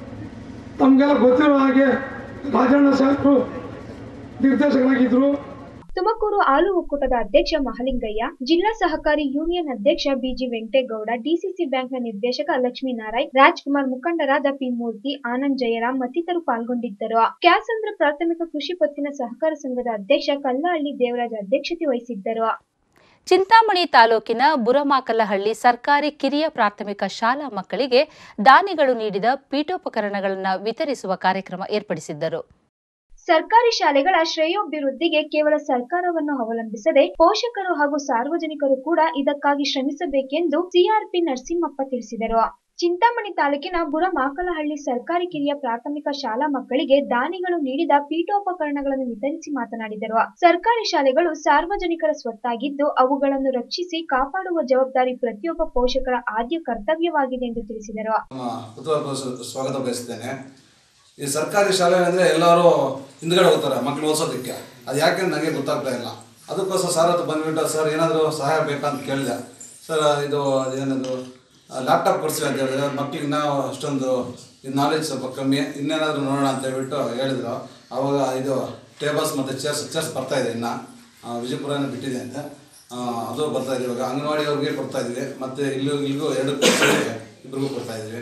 ತಮಗೆಲ್ಲ ಗೊತ್ತಿರೋ ಹಾಗೆ ರಾಜಣ್ಣ ಸಾಹೇಬರು ನಿರ್ದೇಶಕರಾಗಿದ್ದರು ತುಮಕೂರು ಹಾಲು ಒಕ್ಕೂಟದ ಅಧ್ಯಕ್ಷ ಮಹಲಿಂಗಯ್ಯ ಜಿಲ್ಲಾ ಸಹಕಾರಿ ಯೂನಿಯನ್ ಅಧ್ಯಕ್ಷ ಬಿಜಿ ವೆಂಕಟೇಗೌಡ ಡಿಸಿಸಿ ಬ್ಯಾಂಕ್ನ ನಿರ್ದೇಶಕ ಲಕ್ಷ್ಮೀನಾರಾಯಣ್ ರಾಜ್ಕುಮಾರ್ ಮುಖಂಡರಾದ ಪಿ ಮೂರ್ತಿ ಆನಂದ್ ಜಯರಾಮ್ ಮತ್ತಿತರರು ಪಾಲ್ಗೊಂಡಿದ್ದರು ಕ್ಯಾಸಂದ್ರ ಪ್ರಾಥಮಿಕ ಕೃಷಿ ಪತ್ತಿನ ಸಹಕಾರ ಸಂಘದ ಅಧ್ಯಕ್ಷ ಕಲ್ಲಹಳ್ಳಿ ದೇವರಾಜ್ ಅಧ್ಯಕ್ಷತೆ ವಹಿಸಿದ್ದರು ಚಿಂತಾಮಣಿ ತಾಲೂಕಿನ ಬುರಮಾಕಲಹಳ್ಳಿ ಸರ್ಕಾರಿ ಕಿರಿಯ ಪ್ರಾಥಮಿಕ ಶಾಲಾ ಮಕ್ಕಳಿಗೆ ದಾನಿಗಳು ನೀಡಿದ ಪೀಠೋಪಕರಣಗಳನ್ನು ವಿತರಿಸುವ ಕಾರ್ಯಕ್ರಮ ಏರ್ಪಡಿಸಿದ್ದರು ಸರ್ಕಾರಿ ಶಾಲೆಗಳ ಶ್ರೇಯೋಭಿವೃದ್ಧಿಗೆ ಕೇವಲ ಸರ್ಕಾರವನ್ನು ಅವಲಂಬಿಸದೆ ಪೋಷಕರು ಹಾಗೂ ಸಾರ್ವಜನಿಕರು ಕೂಡ ಇದಕ್ಕಾಗಿ ಶ್ರಮಿಸಬೇಕೆಂದು ಸಿಆರ್ಪಿ ನರಸಿಂಹಪ್ಪ ತಿಳಿಸಿದರು ಚಿಂತಾಮಣಿ ತಾಲೂಕಿನ ಬುರಮಾಕಲಹಳ್ಳಿ ಸರ್ಕಾರಿ ಕಿರಿಯ ಪ್ರಾಥಮಿಕ ಶಾಲಾ ಮಕ್ಕಳಿಗೆ ದಾನಿಗಳು ನೀಡಿದ ಪೀಠೋಪಕರಣಗಳನ್ನು ವಿತರಿಸಿ ಮಾತನಾಡಿದರು ಸರ್ಕಾರಿ ಶಾಲೆಗಳು ಸಾರ್ವಜನಿಕರ ಸ್ವತ್ತಾಗಿದ್ದು ಅವುಗಳನ್ನು ರಕ್ಷಿಸಿ ಕಾಪಾಡುವ ಜವಾಬ್ದಾರಿ ಪ್ರತಿಯೊಬ್ಬ ಪೋಷಕರ ಆದ್ಯ ಕರ್ತವ್ಯವಾಗಿದೆ ಎಂದು ತಿಳಿಸಿದರು ನಮ್ಮ ಉತ್ತಮ ಸ್ವಾಗತ ಬಯಸ್ತೇನೆ ಈ ಸರ್ಕಾರಿ ಶಾಲೆ ಅಂದರೆ ಎಲ್ಲರೂ ಹಿಂದ್ಗಡೆ ಹೋಗ್ತಾರೆ ಮಕ್ಳು ಓದಿಸೋದಕ್ಕೆ ಅದು ಯಾಕೆ ಅಂತ ನನಗೆ ಗೊತ್ತಾಗ್ತಾ ಇಲ್ಲ ಅದಕ್ಕೋಸ್ಕರ ಸರ್ ಹತ್ರ ಬಂದ್ಬಿಟ್ಟು ಸರ್ ಏನಾದರೂ ಸಹಾಯ ಬೇಕಂತ ಕೇಳಿದೆ ಸರ್ ಇದು ಏನದು ಲ್ಯಾಪ್ಟಾಪ್ ಕೊಡಿಸಿ ಅಂತ ಹೇಳಿದ್ರೆ ಮಕ್ಳಿಗೆ ನಾವು ಅಷ್ಟೊಂದು ಇದು ನಾಲೆಜ್ ಸ್ವಲ್ಪ ಕಮ್ಮಿ ಇನ್ನೇನಾದರೂ ನೋಡೋಣ ಅಂತ ಹೇಳ್ಬಿಟ್ಟು ಹೇಳಿದ್ರು ಅವಾಗ ಇದು ಟೇಬಲ್ಸ್ ಮತ್ತು ಚೇರ್ಸ್ ಚೇರ್ಸ್ ಬರ್ತಾ ಇದೆ ಇನ್ನು ಆ, ವಿಜಯಪುರನೇ ಬಿಟ್ಟಿದೆ ಅಂತ ಆ, ಅದು ಬರ್ತಾ ಇದೆ ಇವಾಗ ಅಂಗನವಾಡಿಯವ್ರಿಗೆ ಕೊಡ್ತಾ ಇದ್ವಿ ಮತ್ತು ಇಲ್ಲೂ ಇಲ್ಲಿಗೂ ಎರಡು ಇಬ್ಬರಿಗೂ ಕೊಡ್ತಾ ಇದ್ವಿ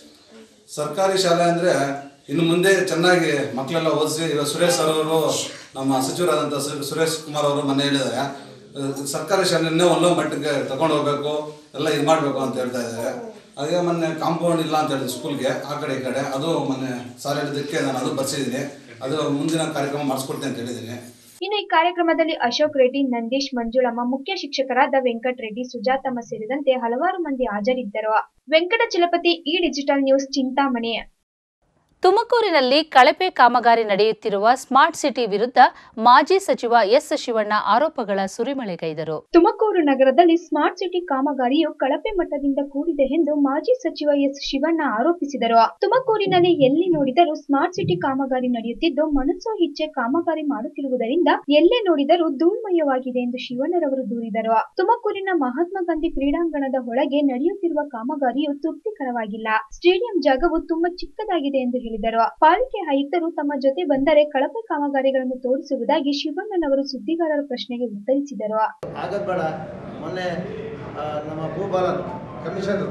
ಸರ್ಕಾರಿ ಶಾಲೆ ಅಂದರೆ ಇನ್ನು ಮುಂದೆ ಚೆನ್ನಾಗಿ ಮಕ್ಕಳೆಲ್ಲ ಓದಿಸಿ ಇವಾಗ ಸುರೇಶ್ ಸರ್ ಅವರು ನಮ್ಮ ಸಚಿವರಾದಂಥ ಸು- ಸುರೇಶ್ ಕುಮಾರ್ ಅವರು ಮೊನ್ನೆ ಹೇಳಿದ್ದಾರೆ ಅಹ್, ಸರ್ಕಾರಿ ಶಾಲೆಯನ್ನೇ ಒಂದೊಂದು ಮಟ್ಟಕ್ಕೆ ತಗೊಂಡು ಹೋಗ್ಬೇಕು ಎಲ್ಲ ಇದು ಮಾಡಬೇಕು ಅಂತ ಹೇಳ್ತಾ ಇದ್ದಾರೆ ಅದೇ ಮೊನ್ನೆ ಕಾಂಪೌಂಡ್ ಇಲ್ಲ ಅಂತ ಹೇಳಿದ್ರು ಸ್ಕೂಲ್ಗೆ ಆ ಕಡೆ ಈ ಕಡೆ ಅದು ಮೊನ್ನೆ ಸಾರ್ ಹೇಳಿದ್ದಕ್ಕೆ ನಾನು ಅದು ಬರ್ಸಿದ್ದೀನಿ ಅದು ಮುಂದಿನ ಕಾರ್ಯಕ್ರಮ ಮಾಡಿಸ್ಕೊಡ್ತೀನಿ ಅಂತ ಹೇಳಿದ್ದೀನಿ ಇನ್ನು ಈ ಕಾರ್ಯಕ್ರಮದಲ್ಲಿ ಅಶೋಕ್ ರೆಡ್ಡಿ ನಂದೀಶ್ ಮಂಜುಳಮ್ಮ ಮುಖ್ಯ ಶಿಕ್ಷಕರಾದ ವೆಂಕಟ್ ರೆಡ್ಡಿ ಸುಜಾತಮ್ಮ ಸೇರಿದಂತೆ ಹಲವಾರು ಮಂದಿ ಹಾಜರಿದ್ದರು ವೆಂಕಟಚಲಪತಿ ಈ ಡಿಜಿಟಲ್ ನ್ಯೂಸ್ ಚಿಂತಾಮಣಿ ತುಮಕೂರಿನಲ್ಲಿ ಕಳಪೆ ಕಾಮಗಾರಿ ನಡೆಯುತ್ತಿರುವ ಸ್ಮಾರ್ಟ್ ಸಿಟಿ ವಿರುದ್ಧ ಮಾಜಿ ಸಚಿವ ಎಸ್ ಶಿವಣ್ಣ ಆರೋಪಗಳ ಸುರಿಮಳೆಗೈದರು ತುಮಕೂರು ನಗರದಲ್ಲಿ ಸ್ಮಾರ್ಟ್ ಸಿಟಿ ಕಾಮಗಾರಿಯು ಕಳಪೆ ಮಟ್ಟದಿಂದ ಕೂಡಿದೆ ಎಂದು ಮಾಜಿ ಸಚಿವ ಎಸ್ ಶಿವಣ್ಣ ಆರೋಪಿಸಿದರು ತುಮಕೂರಿನಲ್ಲಿ ಎಲ್ಲಿ ನೋಡಿದರೂ ಸ್ಮಾರ್ಟ್ ಸಿಟಿ ಕಾಮಗಾರಿ ನಡೆಯುತ್ತಿದ್ದು ಮನಸ್ಸೋ ಇಚ್ಛೆ ಕಾಮಗಾರಿ ಮಾಡುತ್ತಿರುವುದರಿಂದ ಎಲ್ಲೇ ನೋಡಿದರೂ ಧೂಳ್ಮಯವಾಗಿದೆ ಎಂದು ಶಿವಣ್ಣರವರು ದೂರಿದರು ತುಮಕೂರಿನ ಮಹಾತ್ಮ ಗಾಂಧಿ ಕ್ರೀಡಾಂಗಣದ ಒಳಗೆ ನಡೆಯುತ್ತಿರುವ ಕಾಮಗಾರಿಯು ತೃಪ್ತಿಕರವಾಗಿಲ್ಲ ಸ್ಟೇಡಿಯಂ ಜಾಗವು ತುಂಬಾ ಚಿಕ್ಕದಾಗಿದೆ ಎಂದು ಹೇಳಿದರು ಪಾಲಿಕೆ ಆಯುಕ್ತರು ತಮ್ಮ ಜೊತೆ ಬಂದರೆ ಕಳಪೆ ಕಾಮಗಾರಿಗಳನ್ನು ತೋರಿಸುವುದಾಗಿ ಶಿವಣ್ಣನವರು ಸುದ್ದಿಗಾರರ ಪ್ರಶ್ನೆಗೆ ಉತ್ತರಿಸಿದರು ಆಗದ್ ಬೇಡ ಮೊನ್ನೆ ಆ, ನಮ್ಮ ಭೂಪಾಲನ್ ಕಮಿಷನರು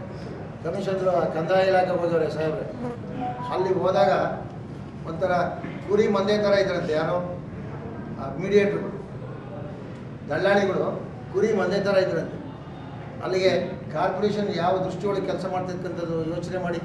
ಕಮಿಷನರು ಕಂದಾಯ ಇಲಾಖೆ ಹೋದವ್ರೆ ಸಾಹೇಬ್ರೆ ಅಲ್ಲಿ ಹೋದಾಗ ಒಂಥರ ಕುರಿ ಮಂದೆ ಥರ ಇದ್ರಂತೆ ಯಾರೋ ಮೀಡಿಯೇಟ್ರು ದಳ್ಳಾಳಿಗಳು ಕುರಿ ಮಂದೆ ಥರ ಇದ್ರಂತೆ ಅಲ್ಲಿಗೆ ಕಾರ್ಪೊರೇಷನ್ ಯಾವ ದೃಷ್ಟಿಯೊಳಗೆ ಕೆಲಸ ಮಾಡ್ತಕ್ಕಂಥದ್ದು ಯೋಚನೆ ಮಾಡಿ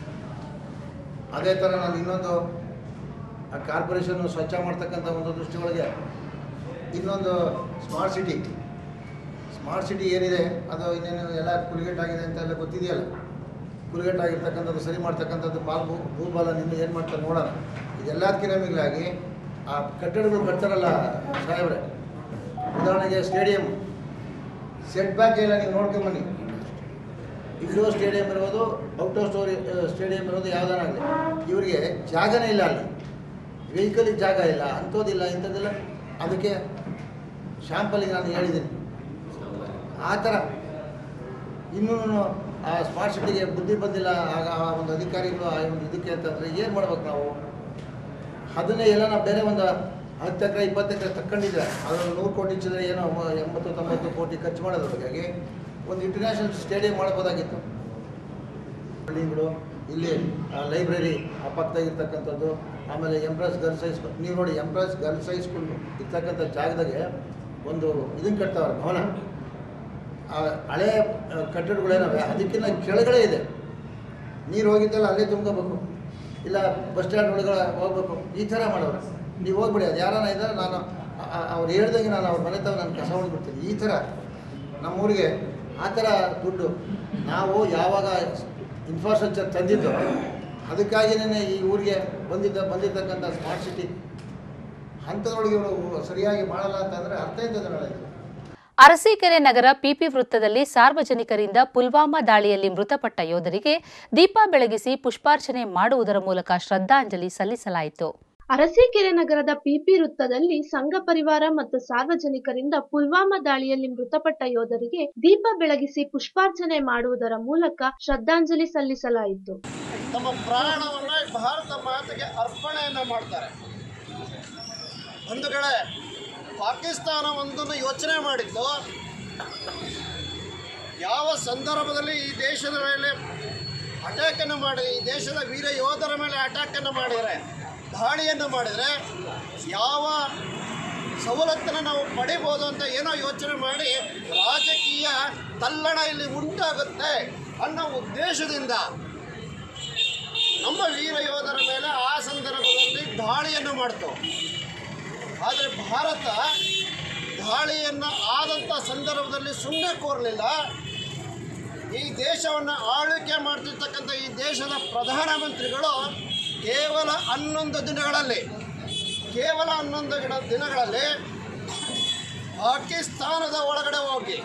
ಅದೇ ಥರ ನಾನು ಇನ್ನೊಂದು ಆ ಕಾರ್ಪೊರೇಷನ್ ಸ್ವಚ್ಛ ಮಾಡ್ತಕ್ಕಂಥ ಒಂದು ದೃಷ್ಟಿಯೊಳಗೆ ಇನ್ನೊಂದು ಸ್ಮಾರ್ಟ್ ಸಿಟಿ ಸ್ಮಾರ್ಟ್ ಸಿಟಿ ಏನಿದೆ ಅದು ಇನ್ನೇನು ಎಲ್ಲ ಕುಲಿಗೆಟ್ ಆಗಿದೆ ಅಂತ ಎಲ್ಲ ಗೊತ್ತಿದೆಯಲ್ಲ ಕುಲಿಗೆಟ್ ಆಗಿರ್ತಕ್ಕಂಥದ್ದು ಸರಿ ಮಾಡ್ತಕ್ಕಂಥದ್ದು ಪಾಲ್ ಭೂ ಭೂಬಾಲ ನಿನ್ನ ಏನು ಮಾಡ್ತಾರೆ ನೋಡೋಣ ಇದೆಲ್ಲದಕ್ಕಿಂತ ಮಿಗಿಲಾಗಿ ಆ ಕಟ್ಟಡಗಳು ಕಟ್ತಾರಲ್ಲ ಸಾಹೇಬ್ರೆ ಉದಾಹರಣೆಗೆ ಸ್ಟೇಡಿಯಂ ಸೆಟ್ ಬ್ಯಾಕ್ ಎಲ್ಲ ನೀವು ನೋಡ್ಕೊಂಬನ್ನಿ ಇಂಡೋರ್ ಸ್ಟೇಡಿಯಂ ಇರೋದು ಔಟ್ಡೋರ್ ಸ್ಟೋರಿ ಸ್ಟೇಡಿಯಂ ಇರೋದು ಯಾವುದಾರಾಗಲಿ ಇವರಿಗೆ ಜಾಗನೇ ಇಲ್ಲ ಅಲ್ಲಿ ವೆಹಿಕಲಿಗೆ ಜಾಗ ಇಲ್ಲ ಅಂಥದ್ದಿಲ್ಲ ಇಂಥದ್ದಿಲ್ಲ ಅದಕ್ಕೆ ಶಾಂಪಲಿಗೆ ನಾನು ಹೇಳಿದ್ದೀನಿ ಆ ಥರ ಇನ್ನೂ ಆ ಸ್ಮಾರ್ಟ್ ಸಿಟಿಗೆ ಬುದ್ಧಿ ಬಂದಿಲ್ಲ ಆಗ ಆ ಒಂದು ಅಧಿಕಾರಿಗಳು ಆ ಒಂದು ಇದಕ್ಕೆ ಅಂತಂದರೆ ಏನು ಮಾಡ್ಬೇಕು ನಾವು ಅದನ್ನೇ ಎಲ್ಲ ನಾವು ಬೇರೆ ಒಂದು ಹತ್ತು ಎಕರೆ ಇಪ್ಪತ್ತು ಎಕರೆ ತಕ್ಕೊಂಡಿದ್ರೆ ಅದನ್ನು ನೂರು ಕೋಟಿ ಚಿಲ್ಲರೆ ಏನೋ ಮ- ಎಂಬತ್ತು ತೊಂಬತ್ತು ಕೋಟಿ ಖರ್ಚು ಮಾಡೋದ್ರ ಬದಲಾಗಿ ಒಂದು ಇಂಟರ್ನ್ಯಾಷನಲ್ ಸ್ಟೇಡಿಯಂ ಮಾಡ್ಬೋದಾಗಿತ್ತು ಬಿಲ್ಡಿಂಗ್ಗಳು ಇಲ್ಲಿ ಲೈಬ್ರರಿ ಆ ಪಕ್ಕದಾಗಿರ್ತಕ್ಕಂಥದ್ದು ಆಮೇಲೆ ಎಂಪ್ರೆಸ್ ಗರ್ಲ್ಸ್ ಹೈಸ್ಕೂಲ್ ನೀವು ನೋಡಿ ಎಂಪ್ರೆಸ್ ಗರ್ಲ್ಸ್ ಹೈಸ್ಕೂಲ್ ಇರ್ತಕ್ಕಂಥ ಜಾಗದಾಗೆ ಒಂದು ಇದನ್ನು ಕಟ್ತಾವ್ರೆ ಭವನ ಆ ಹಳೆ ಆ, ಕಟ್ಟಡಗಳೇನವೆ ಅದಕ್ಕಿಂತ ಕೆಳಗಡೆ ಇದೆ ನೀರು ಹೋಗಿದ್ದಲ್ಲ ಅಲ್ಲೇ ತುಂಬ್ಕೋಬೇಕು ಇಲ್ಲ ಬಸ್ ಸ್ಟ್ಯಾಂಡ್ ಒಳಗಡೆ ಹೋಗ್ಬೇಕು ಈ ಥರ ಮಾಡೋರು ನೀವು ಹೋಗ್ಬಿಡಿ ಅದು ಯಾರನ್ನ ಇದ್ದಾರೆ ನಾನು ಆ- ಆ- ಅವ್ರು ಹೇಳ್ದಂಗೆ ನಾನು ಅವ್ರ ಮನೆ ತಾವು ನಾನು ಕಸ ಹೊಡ್ಬಿಡ್ತೀನಿ ಈ ಥರ ನಮ್ಮೂರಿಗೆ ಆ ಥರ ದುಡ್ಡು ನಾವು ಯಾವಾಗ ಇನ್ಫ್ರಾಸ್ಟ್ರಕ್ಚರ್ ತಂದಿದ್ದು ಅದಕ್ಕಾಗಿಯೇ ಈ ಊರಿಗೆ ಬಂದಿದ್ದ ಬಂದಿರ್ತಕ್ಕಂಥ ಸ್ಮಾರ್ಟ್ ಸಿಟಿ ಹಂತದೊಳಗೆ ಇವರು ಸರಿಯಾಗಿ ಮಾಡಲ್ಲ ಅಂತಂದರೆ ಅರ್ಥ ಇರ್ತದೆ ನಾಳೆ ಅರಸೀಕೆರೆ ನಗರ ಪಿಪಿ ವೃತ್ತದಲ್ಲಿ ಸಾರ್ವಜನಿಕರಿಂದ ಪುಲ್ವಾಮಾ ದಾಳಿಯಲ್ಲಿ ಮೃತಪಟ್ಟ ಯೋಧರಿಗೆ ದೀಪ ಬೆಳಗಿಸಿ ಪುಷ್ಪಾರ್ಚನೆ ಮಾಡುವುದರ ಮೂಲಕ ಶ್ರದ್ಧಾಂಜಲಿ ಸಲ್ಲಿಸಲಾಯಿತು ಅರಸೀಕೆರೆ ನಗರದ ಪಿಪಿ ವೃತ್ತದಲ್ಲಿ ಸಂಘ ಪರಿವಾರ ಮತ್ತು ಸಾರ್ವಜನಿಕರಿಂದ ಪುಲ್ವಾಮಾ ದಾಳಿಯಲ್ಲಿ ಮೃತಪಟ್ಟ ಯೋಧರಿಗೆ ದೀಪ ಬೆಳಗಿಸಿ ಪುಷ್ಪಾರ್ಚನೆ ಮಾಡುವುದರ ಮೂಲಕ ಶ್ರದ್ಧಾಂಜಲಿ ಸಲ್ಲಿಸಲಾಯಿತು ತಮ್ಮ ಪ್ರಾಣವನ್ನ ಭಾರತ ಮಾತೆಗೆ ಅರ್ಪಣೆಯನ್ನ ಮಾಡ್ತಾರೆ ಬಂಧುಗಳೇ ಪಾಕಿಸ್ತಾನ ಒಂದನ್ನು ಯೋಚನೆ ಮಾಡಿದ್ದು ಯಾವ ಸಂದರ್ಭದಲ್ಲಿ ಈ ದೇಶದ ಮೇಲೆ ಅಟ್ಯಾಕನ್ನು ಮಾಡಿ ಈ ದೇಶದ ವೀರ ಯೋಧರ ಮೇಲೆ ಅಟ್ಯಾಕನ್ನು ಮಾಡಿದರೆ ದಾಳಿಯನ್ನು ಮಾಡಿದರೆ ಯಾವ ಸವಲತ್ತನ್ನು ನಾವು ಪಡಿಬೋದು ಅಂತ ಏನೋ ಯೋಚನೆ ಮಾಡಿ ರಾಜಕೀಯ ತಲ್ಲಣ ಇಲ್ಲಿ ಉಂಟಾಗುತ್ತೆ ಅನ್ನೋ ಉದ್ದೇಶದಿಂದ ನಮ್ಮ ವೀರ ಯೋಧರ ಮೇಲೆ ಆ ಸಂದರ್ಭದಲ್ಲಿ ದಾಳಿಯನ್ನು ಮಾಡ್ತು ಆದರೆ ಭಾರತ ದಾಳಿಯನ್ನು ಆದಂಥ ಸಂದರ್ಭದಲ್ಲಿ ಸುಮ್ಮನೆ ಕೋರಲಿಲ್ಲ ಈ ದೇಶವನ್ನು ಆಳ್ವಿಕೆ ಮಾಡ್ತಿರ್ತಕ್ಕಂಥ ಈ ದೇಶದ ಪ್ರಧಾನಮಂತ್ರಿಗಳು ಕೇವಲ ಹನ್ನೊಂದು ದಿನಗಳಲ್ಲಿ ಕೇವಲ ಹನ್ನೊಂದು ಗಿಡ ದಿನಗಳಲ್ಲಿ ಪಾಕಿಸ್ತಾನದ ಒಳಗಡೆ ಹೋಗಿ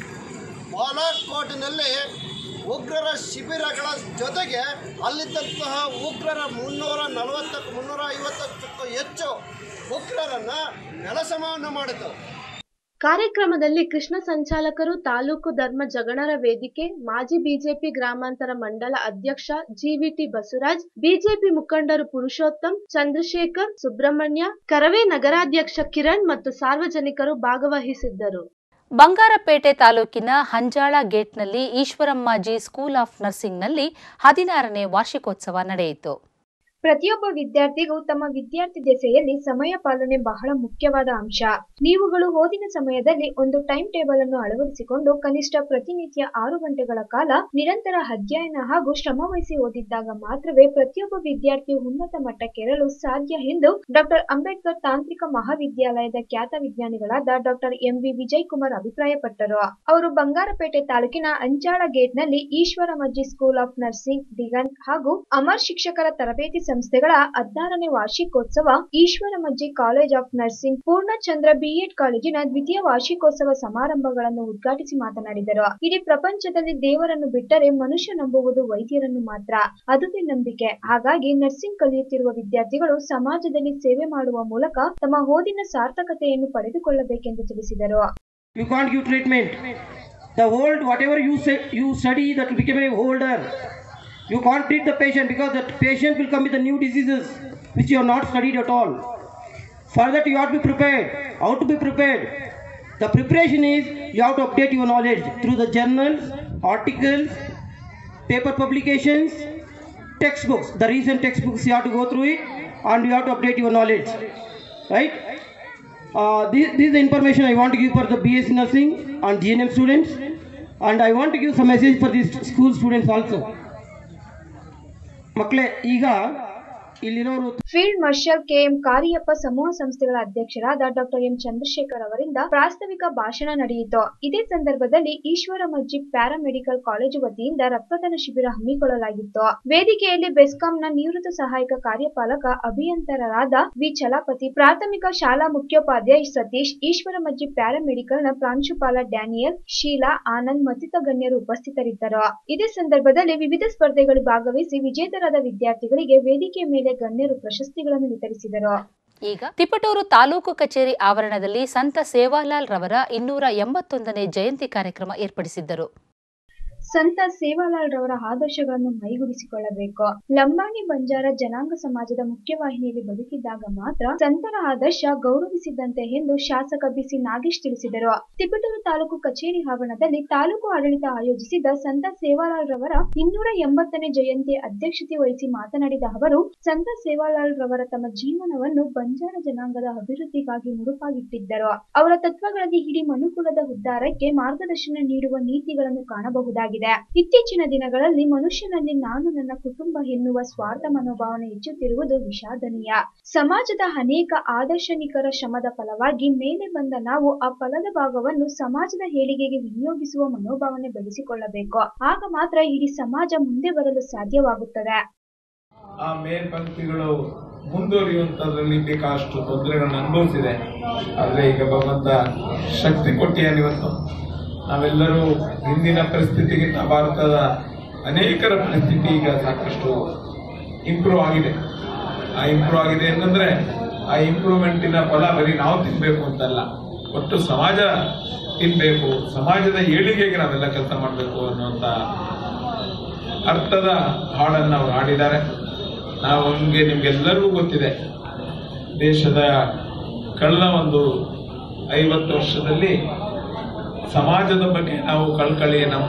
ಬಾಲಾಕೋಟಿನಲ್ಲಿ ಉಗ್ರರ ಶಿಬಿರಗಳ ಜೊತೆಗೆ ಅಲ್ಲಿದ್ದಂತಹ ಉಗ್ರರ ಮುನ್ನೂರ ನಲವತ್ತಕ್ಕೂ ಮುನ್ನೂರ ಐವತ್ತಕ್ಕೂ ಹೆಚ್ಚು ಉಗ್ರರನ್ನು ನೆಲಸಮವನ್ನು ಮಾಡಿತು ಕಾರ್ಯಕ್ರಮದಲ್ಲಿ ಕೃಷ್ಣ ಸಂಚಾಲಕರು ತಾಲೂಕು ಧರ್ಮ ಜಗಣರ ವೇದಿಕೆ ಮಾಜಿ ಬಿಜೆಪಿ ಗ್ರಾಮಾಂತರ ಮಂಡಲ ಅಧ್ಯಕ್ಷ ಜಿವಿಟಿ ಬಸವರಾಜ್ ಬಿಜೆಪಿ ಮುಖಂಡರು ಪುರುಷೋತ್ತಮ್ ಚಂದ್ರಶೇಖರ್ ಸುಬ್ರಹ್ಮಣ್ಯ ಕರವೇ ನಗರಾಧ್ಯಕ್ಷ ಕಿರಣ್ ಮತ್ತು ಸಾರ್ವಜನಿಕರು ಭಾಗವಹಿಸಿದ್ದರು ಬಂಗಾರಪೇಟೆ ತಾಲೂಕಿನ ಹಂಜಾಳ ಗೇಟ್ನಲ್ಲಿ ಈಶ್ವರಮ್ಮಾಜಿ ಸ್ಕೂಲ್ ಆಫ್ ನರ್ಸಿಂಗ್ನಲ್ಲಿ ಹದಿನಾರನೇ ವಾರ್ಷಿಕೋತ್ಸವ ನಡೆಯಿತು ಪ್ರತಿಯೊಬ್ಬ ವಿದ್ಯಾರ್ಥಿಗೂ ತಮ್ಮ ವಿದ್ಯಾರ್ಥಿ ದೆಸೆಯಲ್ಲಿ ಸಮಯ ಪಾಲನೆ ಬಹಳ ಮುಖ್ಯವಾದ ಅಂಶ ನೀವುಗಳು ಓದಿನ ಸಮಯದಲ್ಲಿ ಒಂದು ಟೈಮ್ ಟೇಬಲ್ ಅನ್ನು ಅಳವಡಿಸಿಕೊಂಡು ಕನಿಷ್ಠ ಪ್ರತಿನಿತ್ಯ ಆರು ಗಂಟೆಗಳ ಕಾಲ ನಿರಂತರ ಅಧ್ಯಯನ ಹಾಗೂ ಶ್ರಮವಹಿಸಿ ಓದಿದ್ದಾಗ ಮಾತ್ರವೇ ಪ್ರತಿಯೊಬ್ಬ ವಿದ್ಯಾರ್ಥಿಯು ಉನ್ನತ ಮಟ್ಟಕ್ಕೇರಲು ಸಾಧ್ಯ ಎಂದು ಡಾಕ್ಟರ್ ಅಂಬೇಡ್ಕರ್ ತಾಂತ್ರಿಕ ಮಹಾವಿದ್ಯಾಲಯದ ಖ್ಯಾತ ವಿಜ್ಞಾನಿಗಳಾದ doctor M V Vijay Kumar ಅಭಿಪ್ರಾಯಪಟ್ಟರು ಅವರು ಬಂಗಾರಪೇಟೆ ತಾಲೂಕಿನ ಅಂಚಾಳ ಗೇಟ್ನಲ್ಲಿ ಈಶ್ವರ ಮಜ್ಜಿ ಸ್ಕೂಲ್ ಆಫ್ ನರ್ಸಿಂಗ್ ದಿಗಂತ್ ಹಾಗೂ ಅಮರ್ ಶಿಕ್ಷಕರ ತರಬೇತಿ ಸಂಸ್ಥೆಗಳ ಹದಿನಾರನೇ ವಾರ್ಷಿಕೋತ್ಸವ Eshwara Majji college of nursing Purnachandra BEd ಕಾಲೇಜಿನ ದ್ವಿತೀಯ ವಾರ್ಷಿಕೋತ್ಸವ ಸಮಾರಂಭಗಳನ್ನು ಉದ್ಘಾಟಿಸಿ ಮಾತನಾಡಿದರು ಇಡೀ ಪ್ರಪಂಚದಲ್ಲಿ ದೇವರನ್ನು ಬಿಟ್ಟರೆ ಮನುಷ್ಯ ನಂಬುವುದು ವೈದ್ಯರನ್ನು ಮಾತ್ರ ಅದುವೇ ನಂಬಿಕೆ ಹಾಗಾಗಿ ನರ್ಸಿಂಗ್ ಕಲಿಯುತ್ತಿರುವ ವಿದ್ಯಾರ್ಥಿಗಳು ಸಮಾಜದಲ್ಲಿ ಸೇವೆ ಮಾಡುವ ಮೂಲಕ ತಮ್ಮ ಓದಿನ ಸಾರ್ಥಕತೆಯನ್ನು ಪಡೆದುಕೊಳ್ಳಬೇಕೆಂದು ತಿಳಿಸಿದರು You can't give treatment. The old, whatever you say, you study, that will become a older. You can't treat the patient because that patient will come with the new diseases which you have not studied at all. For that you have to be prepared. How to be prepared? The preparation is you have to update your knowledge through the journals, articles, paper publications, textbooks. The recent textbooks you have to go through it and you have to update your knowledge. Right? Uh, this, this is the information I want to give for the BSc nursing and GNM students and I want to give some message for these school students also. ಮಕ್ಕಳೇ ಈಗ ಇಲ್ಲಿರೋರು field marshal KM Cariappa ಸಮೂಹ ಸಂಸ್ಥೆಗಳ ಅಧ್ಯಕ್ಷರಾದ doctor M Chandrashekhar ಅವರಿಂದ ಪ್ರಾಸ್ತಾವಿಕ ಭಾಷಣ ನಡೆಯಿತು ಇದೇ ಸಂದರ್ಭದಲ್ಲಿ ಈಶ್ವರ ಮಜ್ಜಿ ಪ್ಯಾರಾಮೆಡಿಕಲ್ ಕಾಲೇಜು ವತಿಯಿಂದ ರಕ್ತದಾನ ಶಿಬಿರ ಹಮ್ಮಿಕೊಳ್ಳಲಾಗಿತ್ತು ವೇದಿಕೆಯಲ್ಲಿ ಬೆಸ್ಕಾಂನ ನಿವೃತ್ತ ಸಹಾಯಕ ಕಾರ್ಯಪಾಲಕ ಅಭಿಯಂತರರಾದ ವಿ ಚಲಾಪತಿ ಪ್ರಾಥಮಿಕ ಶಾಲಾ ಮುಖ್ಯೋಪಾಧ್ಯಾಯ ಸತೀಶ್ ಈಶ್ವರ ಮಜ್ಜಿ ಪ್ಯಾರಾಮೆಡಿಕಲ್ನ ಪ್ರಾಂಶುಪಾಲ ಡ್ಯಾನಿಯಲ್ ಶೀಲಾ ಆನಂದ್ ಮತ್ತಿತರ ಗಣ್ಯರು ಉಪಸ್ಥಿತರಿದ್ದರು ಇದೇ ಸಂದರ್ಭದಲ್ಲಿ ವಿವಿಧ ಸ್ಪರ್ಧೆಗಳು ಭಾಗವಹಿಸಿ ವಿಜೇತರಾದ ವಿದ್ಯಾರ್ಥಿಗಳಿಗೆ ವೇದಿಕೆಯ ಮೇಲೆ ಗಣ್ಯರು ಪ್ರಶಸ್ತಿಗಳನ್ನು ವಿತರಿಸಿದರು ಈಗ ತಿಪಟೂರು ತಾಲೂಕು ಕಚೇರಿ ಆವರಣದಲ್ಲಿ ಸಂತ ಸೇವಾಲಾಲ್ ರವರ ಇನ್ನೂರ ಎಂಬತ್ತೊಂದನೇ ಜಯಂತಿ ಕಾರ್ಯಕ್ರಮ ಏರ್ಪಡಿಸಿದ್ದರು ಸಂತ ಸೇವಾಲಾಲ್ ರವರ ಆದರ್ಶಗಳನ್ನು ಮೈಗೂಡಿಸಿಕೊಳ್ಳಬೇಕು ಲಂಬಾಣಿ ಬಂಜಾರ ಜನಾಂಗ ಸಮಾಜದ ಮುಖ್ಯವಾಹಿನಿಯಲ್ಲಿ ಬದುಕಿದ್ದಾಗ ಮಾತ್ರ ಸಂತರ ಆದರ್ಶ ಗೌರವಿಸಿದಂತೆ ಎಂದು ಶಾಸಕ ಬಿಸಿ ನಾಗೇಶ್ ತಿಳಿಸಿದರು ತಿಪಟೂರು ತಾಲೂಕು ಕಚೇರಿ ಆವರಣದಲ್ಲಿ ತಾಲೂಕು ಆಡಳಿತ ಆಯೋಜಿಸಿದ ಸಂತ ಸೇವಾಲಾಲ್ ರವರ ಇನ್ನೂರ ಎಂಬತ್ತನೇ ಜಯಂತಿ ಅಧ್ಯಕ್ಷತೆ ವಹಿಸಿ ಮಾತನಾಡಿದ ಅವರು ಸಂತ ಸೇವಾಲಾಲ್ ರವರ ತಮ್ಮ ಜೀವನವನ್ನು ಬಂಜಾರ ಜನಾಂಗದ ಅಭಿವೃದ್ಧಿಗಾಗಿ ಮುಡುಪಾಗಿಟ್ಟಿದ್ದರು ಅವರ ತತ್ವಗಳಲ್ಲಿ ಇಡೀ ಮನುಕುಲದ ಉದ್ಧಾರಕ್ಕೆ ಮಾರ್ಗದರ್ಶನ ನೀಡುವ ನೀತಿಗಳನ್ನು ಕಾಣಬಹುದಾಗಿದೆ ಇತ್ತೀಚಿನ ದಿನಗಳಲ್ಲಿ ಮನುಷ್ಯನಲ್ಲಿ ನಾನು ನನ್ನ ಕುಟುಂಬ ಎನ್ನುವ ಸ್ವಾರ್ಥ ಮನೋಭಾವನೆ ಹೆಚ್ಚುತ್ತಿರುವುದು ವಿಷಾದನೀಯ ಸಮಾಜದ ಅನೇಕ ಆದರ್ಶನಿಕರ ಶ್ರಮದ ಫಲವಾಗಿ ಮೇಲೆ ಬಂದ ನಾವು ಆ ಫಲದ ಭಾಗವನ್ನು ಸಮಾಜದ ಏಳಿಗೆಗೆ ವಿನಿಯೋಗಿಸುವ ಮನೋಭಾವನೆ ಬೆಳೆಸಿಕೊಳ್ಳಬೇಕು ಆಗ ಮಾತ್ರ ಇಡೀ ಸಮಾಜ ಮುಂದೆ ಬರಲು ಸಾಧ್ಯವಾಗುತ್ತದೆ ಆ ಮೇಲ್ಪಂಕ್ತಿಗಳು ಮುಂದುವರಿಯುವಂಥದ್ರಲ್ಲಿ ಬೇಕಾದಷ್ಟು ತೊಂದರೆಗಳನ್ನ ಅನುಭವಿಸಿದೆ ಆದರೆ ಈಗ ಭಗವಂತ ಶಕ್ತಿ ಕೊಟ್ಟಿಯಾನೆ ಇವತ್ತು ನಾವೆಲ್ಲರೂ ಹಿಂದಿನ ಪರಿಸ್ಥಿತಿಗಿಂತ ಭಾರತದ ಅನೇಕರ ಪರಿಸ್ಥಿತಿ ಈಗ ಸಾಕಷ್ಟು ಇಂಪ್ರೂವ್ ಆಗಿದೆ ಆ ಇಂಪ್ರೂವ್ ಆಗಿದೆ ಅಂತಂದ್ರೆ ಆ ಇಂಪ್ರೂವ್ಮೆಂಟಿನ ಫಲ ಬರೀ ನಾವು ತಿನ್ಬೇಕು ಅಂತಲ್ಲ ಒಟ್ಟು ಸಮಾಜ ತಿನ್ಬೇಕು ಸಮಾಜದ ಏಳಿಗೆಗೆ ನಾವೆಲ್ಲ ಕೆಲಸ ಮಾಡಬೇಕು ಅನ್ನುವಂಥ ಅರ್ಥದ ಹಾಡನ್ನು ಅವರು ಹಾಡಿದ್ದಾರೆ ನಾವು ಹಂಗೆ ನಿಮ್ಗೆಲ್ಲರಿಗೂ ಗೊತ್ತಿದೆ ದೇಶದ ಕಳೆದ ಒಂದು ಐವತ್ತು ವರ್ಷದಲ್ಲಿ ಸಮಾಜದ ಬಗ್ಗೆ ನಾವು ಕಳ್ಕಳಿ ನಮ್ಮ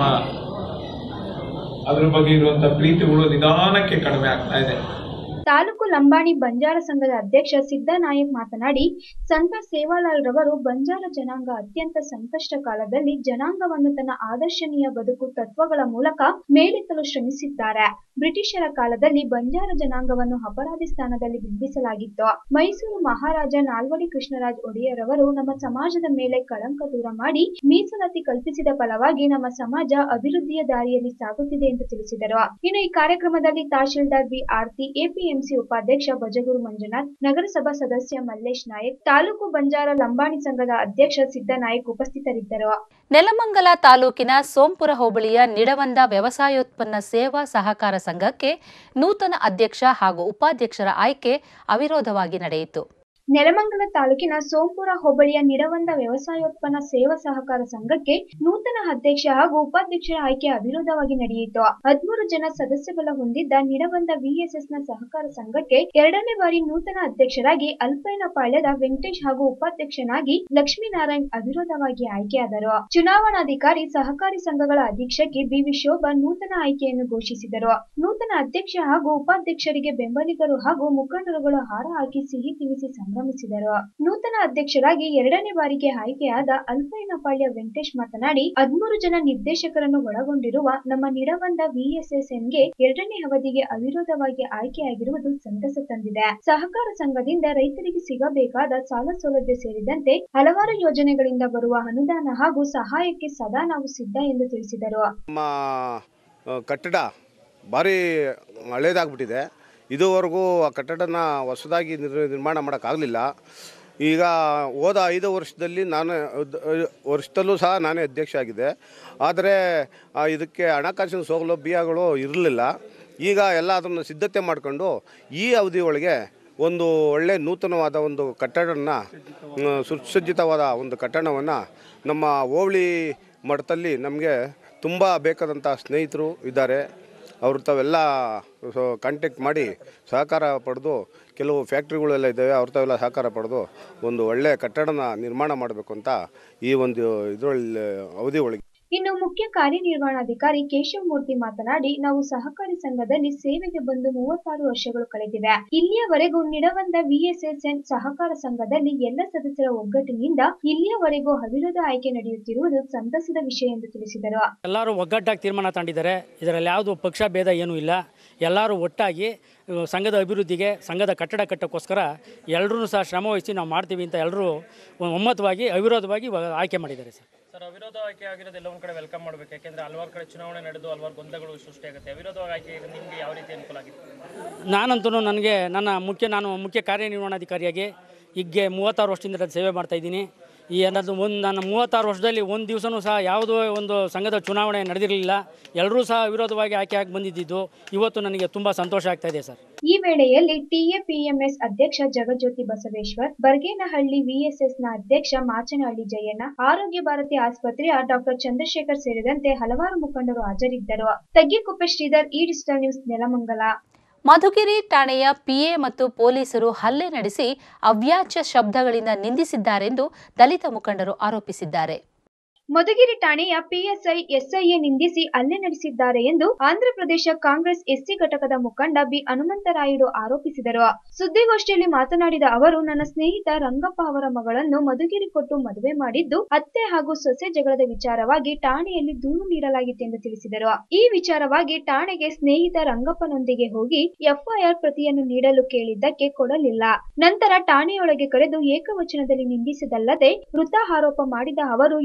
ಅದ್ರ ಬಗ್ಗೆ ಇರುವಂತ ಪ್ರೀತಿಗಳು ನಿಧಾನಕ್ಕೆ ಕಡಿಮೆ ಆಗ್ತಾ ಇದೆ ತಾಲೂಕು ಲಂಬಾಣಿ ಬಂಜಾರ ಸಂಘದ ಅಧ್ಯಕ್ಷ ಸಿದ್ದನಾಯಕ್ ಮಾತನಾಡಿ ಸಂತ ಸೇವಾಲಾಲ್ ರವರು ಬಂಜಾರ ಜನಾಂಗ ಅತ್ಯಂತ ಸಂಕಷ್ಟ ಕಾಲದಲ್ಲಿ ಜನಾಂಗವನ್ನು ತನ್ನ ಆದರ್ಶನೀಯ ಬದುಕು ತತ್ವಗಳ ಮೂಲಕ ಮೇಲೆತ್ತಲು ಶ್ರಮಿಸಿದ್ದಾರೆ ಬ್ರಿಟಿಷರ ಕಾಲದಲ್ಲಿ ಬಂಜಾರ ಜನಾಂಗವನ್ನು ಅಪರಾಧಿ ಸ್ಥಾನದಲ್ಲಿ ಬಿಂಬಿಸಲಾಗಿತ್ತು ಮೈಸೂರು ಮಹಾರಾಜ ನಾಲ್ವಡಿ ಕೃಷ್ಣರಾಜ್ ಒಡೆಯರ್ ಅವರು ನಮ್ಮ ಸಮಾಜದ ಮೇಲೆ ಕಳಂಕ ದೂರ ಮಾಡಿ ಮೀಸಲಾತಿ ಕಲ್ಪಿಸಿದ ಫಲವಾಗಿ ನಮ್ಮ ಸಮಾಜ ಅಭಿವೃದ್ಧಿಯ ದಾರಿಯಲ್ಲಿ ಸಾಗುತ್ತಿದೆ ಎಂದು ತಿಳಿಸಿದರು ಇನ್ನು ಈ ಕಾರ್ಯಕ್ರಮದಲ್ಲಿ ತಹಶೀಲ್ದಾರ್ ಬಿ ಆರ್ತಿ ಎಪಿಎಂಸಿ ಉಪಾಧ್ಯಕ್ಷ ಬಜಗೂರು ಮಂಜುನಾಥ್ ನಗರಸಭಾ ಸದಸ್ಯ ಮಲ್ಲೇಶ್ ನಾಯಕ್ ತಾಲೂಕು ಬಂಜಾರ ಲಂಬಾಣಿ ಸಂಘದ ಅಧ್ಯಕ್ಷ ಸಿದ್ದನಾಯಕ್ ಉಪಸ್ಥಿತರಿದ್ದರು ನೆಲಮಂಗಲ ತಾಲೂಕಿನ ಸೋಂಪುರ ಹೋಬಳಿಯ ನಿಡವಂದ ವ್ಯವಸಾಯೋತ್ಪನ್ನ ಸೇವಾ ಸಹಕಾರ ಸಂಘಕ್ಕೆ ನೂತನ ಅಧ್ಯಕ್ಷ ಹಾಗೂ ಉಪಾಧ್ಯಕ್ಷರ ಆಯ್ಕೆ ಅವಿರೋಧವಾಗಿ ನಡೆಯಿತು ನೆಲಮಂಗಲ ತಾಲೂಕಿನ ಸೋಂಪುರ ಹೋಬಳಿಯ ನಿಡವಂದ ವ್ಯವಸಾಯೋತ್ಪನ್ನ ಸೇವಾ ಸಹಕಾರ ಸಂಘಕ್ಕೆ ನೂತನ ಅಧ್ಯಕ್ಷ ಹಾಗೂ ಉಪಾಧ್ಯಕ್ಷರ ಆಯ್ಕೆ ಅವಿರೋಧವಾಗಿ ನಡೆಯಿತು ಹದಿಮೂರು ಜನ ಸದಸ್ಯ ಬಲ ಹೊಂದಿದ್ದ ನಿಡವಂದ ವಿಎಸ್ಎಸ್ ನ ಸಹಕಾರ ಸಂಘಕ್ಕೆ ಎರಡನೇ ಬಾರಿ ನೂತನ ಅಧ್ಯಕ್ಷರಾಗಿ ಅಲ್ಪೈನಪಾಳ್ಯದ ವೆಂಕಟೇಶ್ ಹಾಗೂ ಉಪಾಧ್ಯಕ್ಷನಾಗಿ ಲಕ್ಷ್ಮೀನಾರಾಯಣ್ ಅವಿರೋಧವಾಗಿ ಆಯ್ಕೆಯಾದರು ಚುನಾವಣಾಧಿಕಾರಿ ಸಹಕಾರಿ ಸಂಘಗಳ ಅಧೀಕ್ಷಕಿ ಬಿವಿ ಶೋಭಾ ನೂತನ ಆಯ್ಕೆಯನ್ನು ಘೋಷಿಸಿದರು ನೂತನ ಅಧ್ಯಕ್ಷ ಹಾಗೂ ಉಪಾಧ್ಯಕ್ಷರಿಗೆ ಬೆಂಬಲಿಗರು ಹಾಗೂ ಮುಖಂಡರುಗಳು ಹಾರ ಹಾಕಿ ಸಿಹಿ ತಿನಿಸಿ ಸಂಭ್ರಮಿಸಿದರು ನೂತನ ಅಧ್ಯಕ್ಷರಾಗಿ ಎರಡನೇ ಬಾರಿಗೆ ಆಯ್ಕೆಯಾದ ಅಲ್ಪೈನಪಾಳ್ಯ ವೆಂಕಟೇಶ್ ಮಾತನಾಡಿ ಹದಿಮೂರು ಜನ ನಿರ್ದೇಶಕರನ್ನು ಒಳಗೊಂಡಿರುವ ನಮ್ಮ ನಿಡವಂದ ವಿಎಸ್ಎಸ್ಎನ್ಗೆ ಎರಡನೇ ಅವಧಿಗೆ ಅವಿರೋಧವಾಗಿ ಆಯ್ಕೆಯಾಗಿರುವುದು ಸಂತಸ ತಂದಿದೆ ಸಹಕಾರ ಸಂಘದಿಂದ ರೈತರಿಗೆ ಸಿಗಬೇಕಾದ ಸಾಲ ಸೌಲಭ್ಯ ಸೇರಿದಂತೆ ಹಲವಾರು ಯೋಜನೆಗಳಿಂದ ಬರುವ ಅನುದಾನ ಹಾಗೂ ಸಹಾಯಕ್ಕೆ ಸದಾ ನಾವು ಸಿದ್ಧ ಎಂದು ತಿಳಿಸಿದರು ನಮ್ಮ ಆ, ಕಟ್ಟಡ ಭಾರಿ ಹಳೇದಾಗ್ಬಿಟ್ಟಿದೆ ಇದುವರೆಗೂ ಆ ಕಟ್ಟಡನ ಹೊಸದಾಗಿ ನಿರ್- ನಿರ್ಮಾಣ ಮಾಡೋಕ್ಕಾಗಲಿಲ್ಲ ಈಗ ಹೋದ ಐದು ವರ್ಷದಲ್ಲಿ ನಾನು ಅದ್- ಅಹ್, ವರ್ಷದಲ್ಲೂ ಸಹ ನಾನೇ ಅಧ್ಯಕ್ಷ ಆಗಿದೆ ಆದರೆ ಆ, ಇದಕ್ಕೆ ಹಣಕಾಸಿನ ಸೌಲಭ್ಯಗಳು ಇರಲಿಲ್ಲ ಈಗ ಎಲ್ಲ ಅದನ್ನು ಸಿದ್ಧತೆ ಮಾಡಿಕೊಂಡು ಈ ಅವಧಿ ಒಳಗೆ ಒಂದು ಒಳ್ಳೆ ನೂತನವಾದ ಒಂದು ಕಟ್ಟಡನ ಮ್, ಸುಸಜ್ಜಿತವಾದ ಒಂದು ಕಟ್ಟಡವನ್ನು ನಮ್ಮ ಹೋಬಳಿ ಮಠದಲ್ಲಿ ನಮಗೆ ತುಂಬ ಬೇಕಾದಂಥ ಸ್ನೇಹಿತರು ಇದ್ದಾರೆ ಅವ್ರ ತಾವೆಲ್ಲ ಕಾಂಟ್ಯಾಕ್ಟ್ ಮಾಡಿ ಸಹಕಾರ ಪಡೆದು ಕೆಲವು ಫ್ಯಾಕ್ಟ್ರಿಗಳೆಲ್ಲ ಇದ್ದಾವೆ ಅವ್ರ ತಾವೆಲ್ಲ ಸಹಕಾರ ಪಡೆದು ಒಂದು ಒಳ್ಳೆಯ ಕಟ್ಟಡನ ನಿರ್ಮಾಣ ಮಾಡಬೇಕು ಅಂತ ಈ ಒಂದು ಇದರಲ್ಲಿ ಅವಧಿ ಒಳಗೆ ಇನ್ನು ಮುಖ್ಯ ಕಾರ್ಯನಿರ್ವಹಣಾಧಿಕಾರಿ ಕೇಶವಮೂರ್ತಿ ಮಾತನಾಡಿ ನಾವು ಸಹಕಾರಿ ಸಂಘದಲ್ಲಿ ಸೇವೆಗೆ ಬಂದು ಮೂವತ್ತಾರು ವರ್ಷಗಳು ಕಳೆದಿವೆ ಇಲ್ಲಿಯವರೆಗೂ ನಿಡವಂದ ವಿಎಸ್ಎಸ್ಎನ್ ಸಹಕಾರ ಸಂಘದಲ್ಲಿ ಎಲ್ಲ ಸದಸ್ಯರ ಒಗ್ಗಟ್ಟಿನಿಂದ ಇಲ್ಲಿಯವರೆಗೂ ಅವಿರೋಧ ಆಯ್ಕೆ ನಡೆಯುತ್ತಿರುವುದು ಸಂತಸದ ವಿಷಯ ಎಂದು ತಿಳಿಸಿದರು ಎಲ್ಲರೂ ಒಗ್ಗಟ್ಟಾಗಿ ತೀರ್ಮಾನ ತಗೊಂಡಿದ್ದಾರೆ ಇದರಲ್ಲಿ ಯಾವುದು ಪಕ್ಷ ಭೇದ ಏನೂ ಇಲ್ಲ ಎಲ್ಲರೂ ಒಟ್ಟಾಗಿ ಅಹ್, ಸಂಘದ ಅಭಿವೃದ್ಧಿಗೆ ಸಂಘದ ಕಟ್ಟಡ ಕಟ್ಟೋಕ್ಕೋಸ್ಕರ ಎಲ್ಲರೂ ಸಹ ಶ್ರಮ ವಹಿಸಿ ನಾವು ಮಾಡ್ತೀವಿ ಅಂತ ಎಲ್ಲರೂ ಒಮ್ಮತವಾಗಿ ಅವಿರೋಧವಾಗಿ ಇವಾಗ ಆಯ್ಕೆ ಮಾಡಿದ್ದಾರೆ ಸರ್ ಸರ್ ಅವಿರೋಧ ಆಯ್ಕೆ ಆಗಿರೋದು ಎಲ್ಲ ಒಂದು ಕಡೆ ವೆಲ್ಕಮ್ ಮಾಡಬೇಕು ಯಾಕೆಂದ್ರೆ ಹಲವಾರು ಕಡೆ ಚುನಾವಣೆ ನಡೆದು ಹಲವಾರು ಗೊಂದಲಗಳು ಸೃಷ್ಟಿಯಾಗುತ್ತೆ ಅವಿರೋಧವಾಗಿ ಆಯ್ಕೆ ಈಗ ನಿಮಗೆ ಯಾವ ರೀತಿ ಅನುಕೂಲ ಆಗಿದೆ ನಾನಂತೂ ನನಗೆ ನನ್ನ ಮುಖ್ಯ ನಾನು ಮುಖ್ಯ ಕಾರ್ಯನಿರ್ವಹಣಾಧಿಕಾರಿಯಾಗಿ ಹೀಗೆ ಮೂವತ್ತಾರು ವರ್ಷದಿಂದ ಸೇವೆ ಮಾಡ್ತಾ ಇದ್ದೀನಿ ಈ ಅನ್ನೋದು ಒಂದು ನನ್ನ ಮೂವತ್ತಾರು ವರ್ಷದಲ್ಲಿ ಒಂದು ದಿವಸನೂ ಸಹ ಯಾವುದೋ ಒಂದು ಸಂಘದ ಚುನಾವಣೆ ನಡೆದಿರಲಿಲ್ಲ ಎಲ್ಲರೂ ಸಹ ವಿರೋಧವಾಗಿ ಆಯ್ಕೆ ಆಗಿ ಬಂದಿದ್ದು ಇವತ್ತು ನನಗೆ ತುಂಬ ಸಂತೋಷ ಆಗ್ತಾ ಇದೆ ಸರ್ ಈ ವೇಳೆಯಲ್ಲಿ ಟಿಎಪಿಎಂಎಸ್ ಅಧ್ಯಕ್ಷ ಜಗಜ್ಯೋತಿ ಬಸವೇಶ್ವರ್ ಬರ್ಗೇನಹಳ್ಳಿ ವಿಎಸ್ಎಸ್ ನ ಅಧ್ಯಕ್ಷ ಮಾಚನಹಳ್ಳಿ ಜಯಣ್ಣ ಆರೋಗ್ಯ ಭಾರತಿ ಆಸ್ಪತ್ರೆಯ ಡಾಕ್ಟರ್ ಚಂದ್ರಶೇಖರ್ ಸೇರಿದಂತೆ ಹಲವಾರು ಮುಖಂಡರು ಹಾಜರಿದ್ದರು ತಗ್ಗಿಕುಪ್ಪೆ ಶ್ರೀಧರ್ ಈ ಡಿಜಿಟಲ್ ನ್ಯೂಸ್ ನೆಲಮಂಗಲ ಮಧುಗಿರಿ ಠಾಣೆಯ ಪಿಎ ಮತ್ತು ಪೊಲೀಸರು ಹಲ್ಲೆ ನಡೆಸಿ ಅವ್ಯಾಚ್ಯ ಶಬ್ದಗಳಿಂದ ನಿಂದಿಸಿದ್ದಾರೆಂದು ದಲಿತ ಮುಖಂಡರು ಆರೋಪಿಸಿದ್ದಾರೆ ಮಧುಗಿರಿ ಠಾಣೆಯ ಪಿಎಸ್ಐ ಎಸ್ಐಎ ನಿಂದಿಸಿ ಹಲ್ಲೆ ನಡೆಸಿದ್ದಾರೆ ಎಂದು ಆಂಧ್ರಪ್ರದೇಶ ಕಾಂಗ್ರೆಸ್ ಎಸ್ಸಿ ಘಟಕದ ಮುಖಂಡ ಬಿ ಹನುಮಂತರಾಯುಡು ಆರೋಪಿಸಿದರು ಸುದ್ದಿಗೋಷ್ಠಿಯಲ್ಲಿ ಮಾತನಾಡಿದ ಅವರು ನನ್ನ ಸ್ನೇಹಿತ ರಂಗಪ್ಪ ಅವರ ಮಗಳನ್ನು ಮಧುಗಿರಿ ಕೊಟ್ಟು ಮದುವೆ ಮಾಡಿದ್ದು ಅತ್ತೆ ಹಾಗೂ ಸೊಸೆ ಜಗಳದ ವಿಚಾರವಾಗಿ ಠಾಣೆಯಲ್ಲಿ ದೂರು ನೀಡಲಾಗಿತ್ತು ಎಂದು ತಿಳಿಸಿದರು ಈ ವಿಚಾರವಾಗಿ ಠಾಣೆಗೆ ಸ್ನೇಹಿತ ರಂಗಪ್ಪನೊಂದಿಗೆ ಹೋಗಿ ಎಫ್ಐಆರ್ ಪ್ರತಿಯನ್ನು ನೀಡಲು ಕೇಳಿದ್ದಕ್ಕೆ ಕೊಡಲಿಲ್ಲ ನಂತರ ಠಾಣೆಯೊಳಗೆ ಕರೆದು ಏಕವಚನದಲ್ಲಿ ನಿಂದಿಸಿದಲ್ಲದೆ ಮೃತ ಆರೋಪ ಮಾಡಿದ ಅವರು ಎಫ್ಐಆರ್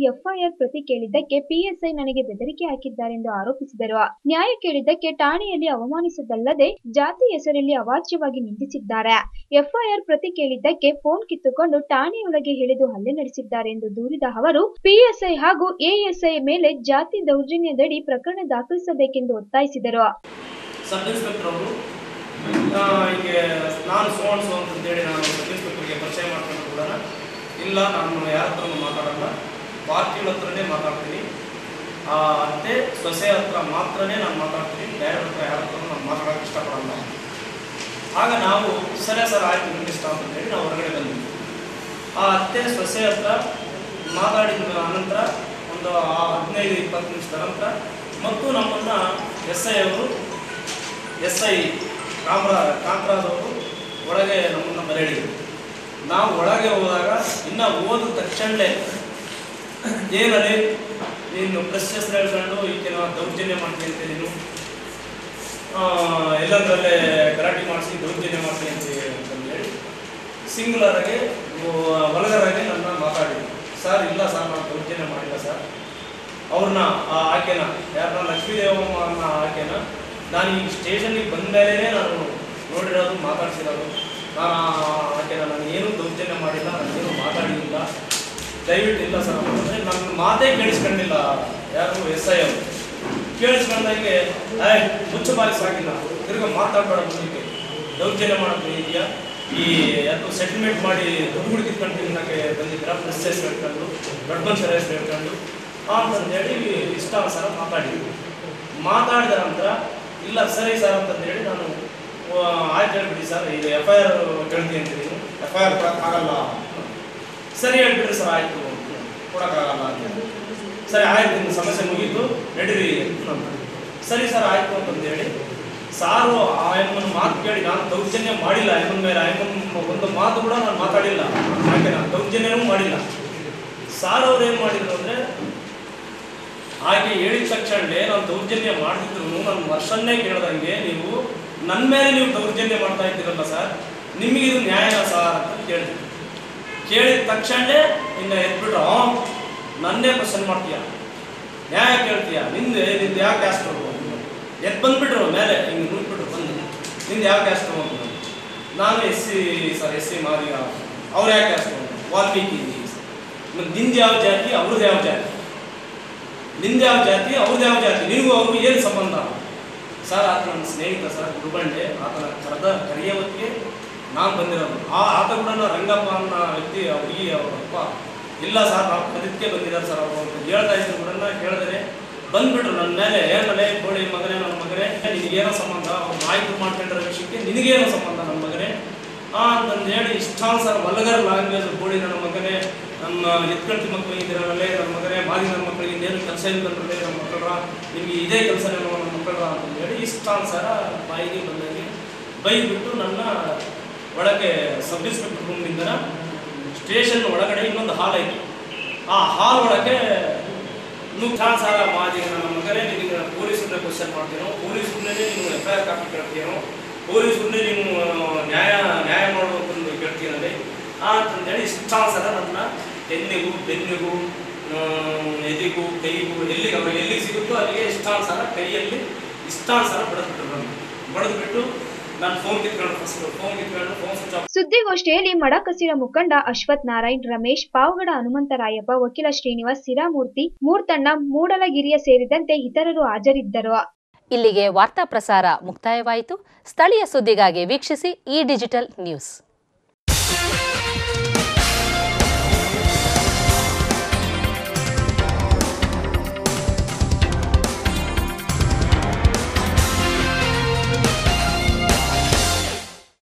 ಎಫ್ಐಆರ್ ಪ್ರತಿ ಕೇಳಿದ್ದಕ್ಕೆ ಪಿಎಸ್ಐ ನನಗೆ ಬೆದರಿಕೆ ಹಾಕಿದ್ದಾರೆಂದು ಆರೋಪಿಸಿದರು ನ್ಯಾಯ ಕೇಳಿದ್ದಕ್ಕೆ ಠಾಣೆಯಲ್ಲಿ ಅವಮಾನಿಸಿದ್ದಲ್ಲದೆ ಜಾತಿ ಹೆಸರಲ್ಲಿ ಅವಾಚ್ಯವಾಗಿ ನಿಂದಿಸಿದ್ದಾರೆ ಎಫ್ಐಆರ್ ಪ್ರತಿ ಕೇಳಿದ್ದಕ್ಕೆ ಫೋನ್ ಕಿತ್ತುಕೊಂಡು ಠಾಣೆಯೊಳಗೆ ಇಳಿದು ಹಲ್ಲೆ ನಡೆಸಿದ್ದಾರೆ ಎಂದು ದೂರಿದ ಅವರು ಪಿಎಸ್ಐ ಹಾಗೂ ಎಎಸ್ಐ ಮೇಲೆ ಜಾತಿ ದೌರ್ಜನ್ಯದಡಿ ಪ್ರಕರಣ ದಾಖಲಿಸಬೇಕೆಂದು ಒತ್ತಾಯಿಸಿದರು ಸಬ್ ಇನ್ಸ್ಪೆಕ್ಟರ್ ಅವರು ಆ, ಹೀಗೆ ನಾನು ಸೋನ್ ಸೋ ಅಂತೇಳಿ ನಾನು ಸಬ್ ಇನ್ಸ್ಪೆಕ್ಟರ್ಗೆ ಪರಿಚಯ ಮಾಡ್ಕೊಂಡು ಕೂಡ ಇಲ್ಲ ನಾನು ಯಾರ ಹತ್ರನೂ ಮಾತಾಡಲ್ಲ ಪಾರ್ಟಿಗಳ ಹತ್ರನೇ ಮಾತಾಡ್ತೀನಿ ಆ ಅತ್ತೆ ಸೊಸೆ ಹತ್ರ ಮಾತ್ರನೇ ನಾನು ಮಾತಾಡ್ತೀನಿ ಬೇರೆ ಹತ್ರ ಯಾರ ಹತ್ರ ನಾನು ಮಾತಾಡೋಕೆ ಇಷ್ಟಪಡಲ್ಲ ಆಗ ನಾವು ಸರಿ ಸರ್ ಆಯ್ತು ನಿಮ್ಗೆ ಇಷ್ಟ ಅಂತ ಹೇಳಿ ನಾವು ಹೊರಗಡೆ ಬಂದ್ವಿ ಆ ಅತ್ತೆ ಸೊಸೆ ಹತ್ರ ಮಾತಾಡಿದ ಅನಂತರ ಒಂದು ಆ ಹದಿನೈದು ಇಪ್ಪತ್ತು ನಿಮಿಷದ ನಂತರ ಮತ್ತು ನಮ್ಮನ್ನು ಎಸ್ ಐ ಅವರು ಎಸ್ ಐ ಕಾಮ್ರಾ ಕಾಂತರಾಜವರು ಒಳಗೆ ನಮ್ಮನ್ನು ಬರೆಯಿದ್ರು ನಾವು ಒಳಗೆ ಹೋದಾಗ ಇನ್ನು ಓದ ತಕ್ಷಣಲೇ ಏನಲ್ಲಿ ನೀನು ಪ್ರೆಸ್ ಹೆಸರು ಹೇಳ್ಕೊಂಡು ಈಕೆ ನಾವು ದೌರ್ಜನ್ಯ ಮಾಡ್ತೀನಿ ಅಂತ ನೀನು ಆ, ಎಲ್ಲದರಲ್ಲೇ ಗಲಾಟೆ ಮಾಡಿಸಿ ದೌರ್ಜನ್ಯ ಮಾಡ್ತೀನಿ ಅಂತ ಅಂತಂದು ಹೇಳಿ ಸಿಂಗುಲರಾಗಿ ಒಳಗರಾಗಿ ನನ್ನ ಮಾತಾಡಿದ್ರು ಸರ್ ಇಲ್ಲ ಸರ್ ನಾನು ದೌರ್ಜನ್ಯ ಮಾಡಿಲ್ಲ ಸರ್ ಅವ್ರನ್ನ ಆ ಆಕೆನ ಯಾರನ್ನ ಲಕ್ಷ್ಮೀದೇವಮ್ಮ ಅನ್ನೋ ಆಕೆನ ನಾನು ಈ ಸ್ಟೇಷನ್ಗೆ ಬಂದ ಮೇಲೇ ನಾನು ನೋಡಿರೋದು ಮಾತಾಡ್ಸಿರೋದು ನಾನು ಆ ಆಕೆನ ನಾನು ಏನೂ ದೌರ್ಜನ್ಯ ಮಾಡಿಲ್ಲ ನಾನೇನು ಮಾತಾಡಿಲ್ಲ ದಯವಿಟ್ಟು ಇಲ್ಲ ಸರ್ ಅಂದರೆ ನನ್ನ ಮಾತೇ ಕೇಳಿಸ್ಕೊಂಡಿಲ್ಲ ಯಾರು ಎಸ್ ಐ ಅವರು ಕೇಳಿಸ್ಕೊಂಡಂಗೆ ಏಯ್ ಮುಚ್ಚು ಬಾರಿ ಸಾಕಿಲ್ಲ ತಿರ್ಗ ಮಾತಾಡಬೇಡ ಮುಂದಕ್ಕೆ ದೌರ್ಜನ್ಯ ಮಾಡೋದು ಇದೆಯಾ ಈ ಯಾರು ಸೆಟಲ್ಮೆಂಟ್ ಮಾಡಿ ದುಡ್ಡು ಹುಡುಗಿ ಕಿತ್ಕೊಂಡು ತಿನ್ನಕ್ಕೆ ಬಂದಿದ್ದೀರಾ ಪ್ರೆಸ್ ಹೆಸರು ಹೇಳ್ಕೊಂಡು ದೊಡ್ಡ ಮನುಷ್ಯರ ಹೆಸರು ಹೇಳ್ಕೊಂಡು ಅಂತಂದೇಳಿ ಇಷ್ಟಾನುಸಾರ ಮಾತಾಡಿದ್ವಿ ಮಾತಾಡಿದ ನಂತರ ಇಲ್ಲ ಸರಿ ಸರ್ ಅಂತಂದೇಳಿ ನಾನು ಆ, ಆಯ್ತು ಹೇಳ್ಬಿಡಿ ಸರ್ ಇದು ಎಫ್ ಐ ಆರ್ ಕೇಳ್ತೀನಿ ಅಂತಿದ್ದೀನಿ ಎಫ್ ಐ ಆರ್ ಕೊಡೋಕ್ಕಾಗಲ್ಲ ಸರಿ ಹೇಳ್ಬಿಡ್ರಿ ಸರ್ ಆಯಿತು ಕೊಡೋಕ್ಕಾಗಲ್ಲ ಅಂತ ಸರಿ ಆಯ್ತು ನಿಮ್ಮ ಸಮಸ್ಯೆ ಮುಗೀತು ನಡೀರಿ ಅಂತ ಸರಿ ಸರ್ ಆಯ್ತು ಅಂತಂದೇಳಿ ಸಾರು ಆ ಎಮ್ಮನ ಮಾತು ಕೇಳಿ ನಾನು ದೌರ್ಜನ್ಯ ಮಾಡಿಲ್ಲ ಎಮ್ಮನ ಮೇಲೆ ಎಮ್ಮನ ಒಂದು ಮಾತು ಕೂಡ ನಾನು ಮಾತಾಡಿಲ್ಲ ಯಾಕೆ ನಾನು ದೌರ್ಜನ್ಯನೂ ಮಾಡಿಲ್ಲ ಸಾರ್ ಅವ್ರು ಏನು ಮಾಡಿದ್ರು ಅಂದರೆ ಹಾಗೆ ಹೇಳಿದ ತಕ್ಷಣವೇ ನಾನು ದೌರ್ಜನ್ಯ ಮಾಡ್ತಿದ್ರು ನನ್ನ ವರ್ಷನ್ನೇ ಕೇಳ್ದಂಗೆ ನೀವು ನನ್ನ ಮೇಲೆ ನೀವು ದೌರ್ಜನ್ಯ ಮಾಡ್ತಾ ಇದ್ದೀರಲ್ಲ ಸರ್ ನಿಮಗೆ ಇದು ನ್ಯಾಯನಾ ಸರ್ ಅಂತ ಕೇಳಿದ್ರು ಕೇಳಿದ ತಕ್ಷಣವೇ ಇನ್ನು ಎದ್ಬಿಟ್ರು "ಅವ್ನ್ ನನ್ನೇ ಕ್ವಶನ್ ಮಾಡ್ತೀಯ ನ್ಯಾಯ ಕೇಳ್ತೀಯ ನಿಂದೆ ನಿಂದು ಯಾವ ಕ್ಯಾಸ್ಟ್ ಎದ್ ಬಂದ್ಬಿಟ್ರು ಮೇಲೆ ಹಿಂಗೆ ನುಗ್ಬಿಟ್ರು ಬಂದು ನಿಂದು ಯಾವ ಕ್ಯಾಸ್ಟ್ ಅಂತ ನಾನು S C sir S C Madiga ಅವ್ರು ಯಾವ ಕ್ಯಾಸ್ಟ್ ವಾಲ್ಮೀಕಿ ಮತ್ತೆ ನಿಂದು ಯಾವ ಜಾತಿ ಅವ್ರದ್ದು ಯಾವ ಜಾತಿ ನಿಂದು ಯಾವ ಜಾತಿ ಅವ್ರದ್ದು ಯಾವ ಜಾತಿ ನಿನಗೂ ಅವ್ರಿಗೂ ಏನು ಸಂಬಂಧ ಸರ್ ಆತ ನನ್ನ ಸ್ನೇಹಿತ ಸರ್ ಗುರುಬಂಡೆ ಆತನ ಕರೆದ ಕರೆಯ ಹೊತ್ತಿಗೆ ನಾನು ಬಂದಿರೋದು ಆ ಆತ ಕೂಡ ರಂಗಪ್ಪ ಅನ್ನೋ ವ್ಯಕ್ತಿ ಅವ್ರಿಗೆ ಅವ್ರ ಅಪ್ಪ ಇಲ್ಲ ಸರ್ ನಾವು ಕದಿದ್ದಕ್ಕೆ ಬಂದಿದ್ದಾರೆ ಸರ್ ಅವರು ಅಂತ ಹೇಳ್ತಾ ಇದ್ರು ಕೂಡ ಕೇಳಿದ್ರೆ ಬಂದ್ಬಿಟ್ರು ನನ್ನ ಮೇಲೆ ಏನಲ್ಲೇ ಕೋಳಿ ಮಗನೇ ನನ್ನ ಮಗನೇ ನಿನಗೇನೋ ಸಂಬಂಧ ಅವ್ರು ನಾಯಕರು ಮಾಡ್ಕೊಂಡಿರೋ ವಿಷಯಕ್ಕೆ ನಿನಗೇನೋ ಸಂಬಂಧ ನನ್ನ ಮಗನೇ ಆ ಅಂತಂದು ಹೇಳಿ ಇಷ್ಟಾನುಸಾರ ವಲ್ಗರ್ ಲ್ಯಾಂಗ್ವೇಜ್ ಕೋಳಿ ನನ್ನ ಮಗನೇ ನಮ್ಮ ಎತ್ಕಳ್ತಿ ಮಕ್ಕಳು ಇದ್ದೀರಲ್ಲೇ ನನ್ನ ಮಗನೇ ಮಾದಿ ನನ್ನ ಮಕ್ಕಳಿಗೆ ಇನ್ನೇನು ಕೆಲಸ ಇಲ್ಲದಲ್ಲೇ ನಮ್ಮ ಮಕ್ಕಳ ನಿಮಗೆ ಇದೇ ಕೆಲಸ ನನ್ನ ಮಕ್ಕಳ ಅಂತಂದು ಹೇಳಿ ಇಷ್ಟಾನುಸಾರ ಬಾಯಿಗೆ ಬಂದಂಗೆ ಬೈದ್ಬಿಟ್ಟು ನನ್ನ ಒಳಗೆ ಸಬ್ ಇನ್ಸ್ಪೆಕ್ಟರ್ ರೂಮಿಂದ ಸ್ಟೇಷನ್ ಒಳಗಡೆ ಇನ್ನೊಂದು ಹಾಲ್ ಐತಿ ಆ ಹಾಲ್ ಒಳಗೆ ನುಗ್ಸಾರ ಮಾದಿ ನನ್ನ ಮಗನೇ ನಿನಗೆ ಪೊಲೀಸರನ್ನ ಕ್ವಶನ್ ಮಾಡ್ತೀನೋ ಪೊಲೀಸರನ್ನೇ ನೀನು ಎಫ್ ಐ ಆರ್ ಕಾಪಿ ಕೇಳ್ತೀನೋ ಪೊಲೀಸರನ್ನೇ ನೀನು ನ್ಯಾಯ ನ್ಯಾಯ ಮಾಡಬೇಕಂದು ಕೇಳ್ತೀನಲ್ಲಿ ಆ ಅಂತಂದೇಳಿ ಇಷ್ಟಾನುಸಾರ ನನ್ನ ಎನ್ನಿಗೂ ಬೆನ್ನಿಗೂ ಆ, ಎದೆಗೂ ಕೈಗೂ ಎಲ್ಲಿಗೆ ಅವ್ರಿಗೆ ಎಲ್ಲಿಗೆ ಸಿಗುತ್ತೋ ಅಲ್ಲಿಗೆ ಇಷ್ಟಾನುಸಾರ ಕೈಯಲ್ಲಿ ಇಷ್ಟಾನುಸಾರ ಬಡಿದ್ಬಿಟ್ರು ನನ್ನ ಬಡಿದ್ಬಿಟ್ಟು ನಾನು ಫೋನ್ ಕಿತ್ಕೊಂಡು ಫಸ್ಟ್ ಫೋನ್ ಕಿತ್ಕೊಂಡು ಫೋನ್ ಸ್ವಿಚ್ ಆಫ್ ಸುದ್ದಿಗೋಷ್ಠಿಯಲ್ಲಿ ಮಡಕಸಿರ ಮುಖಂಡ ಅಶ್ವಥ್ ನಾರಾಯಣ್ ರಮೇಶ್ ಪಾವಗಡ ಹನುಮಂತರಾಯಪ್ಪ ವಕೀಲ ಶ್ರೀನಿವಾಸ್ ಸಿರಾಮೂರ್ತಿ ಮೂರ್ತಣ್ಣ ಮೂಡಲಗಿರಿಯ ಸೇರಿದಂತೆ ಇತರರು ಹಾಜರಿದ್ದರು ಇಲ್ಲಿಗೆ ವಾರ್ತಾ ಪ್ರಸಾರ ಮುಕ್ತಾಯವಾಯಿತು ಸ್ಥಳೀಯ ಸುದ್ದಿಗಾಗಿ ವೀಕ್ಷಿಸಿ ಈ ಡಿಜಿಟಲ್ ನ್ಯೂಸ್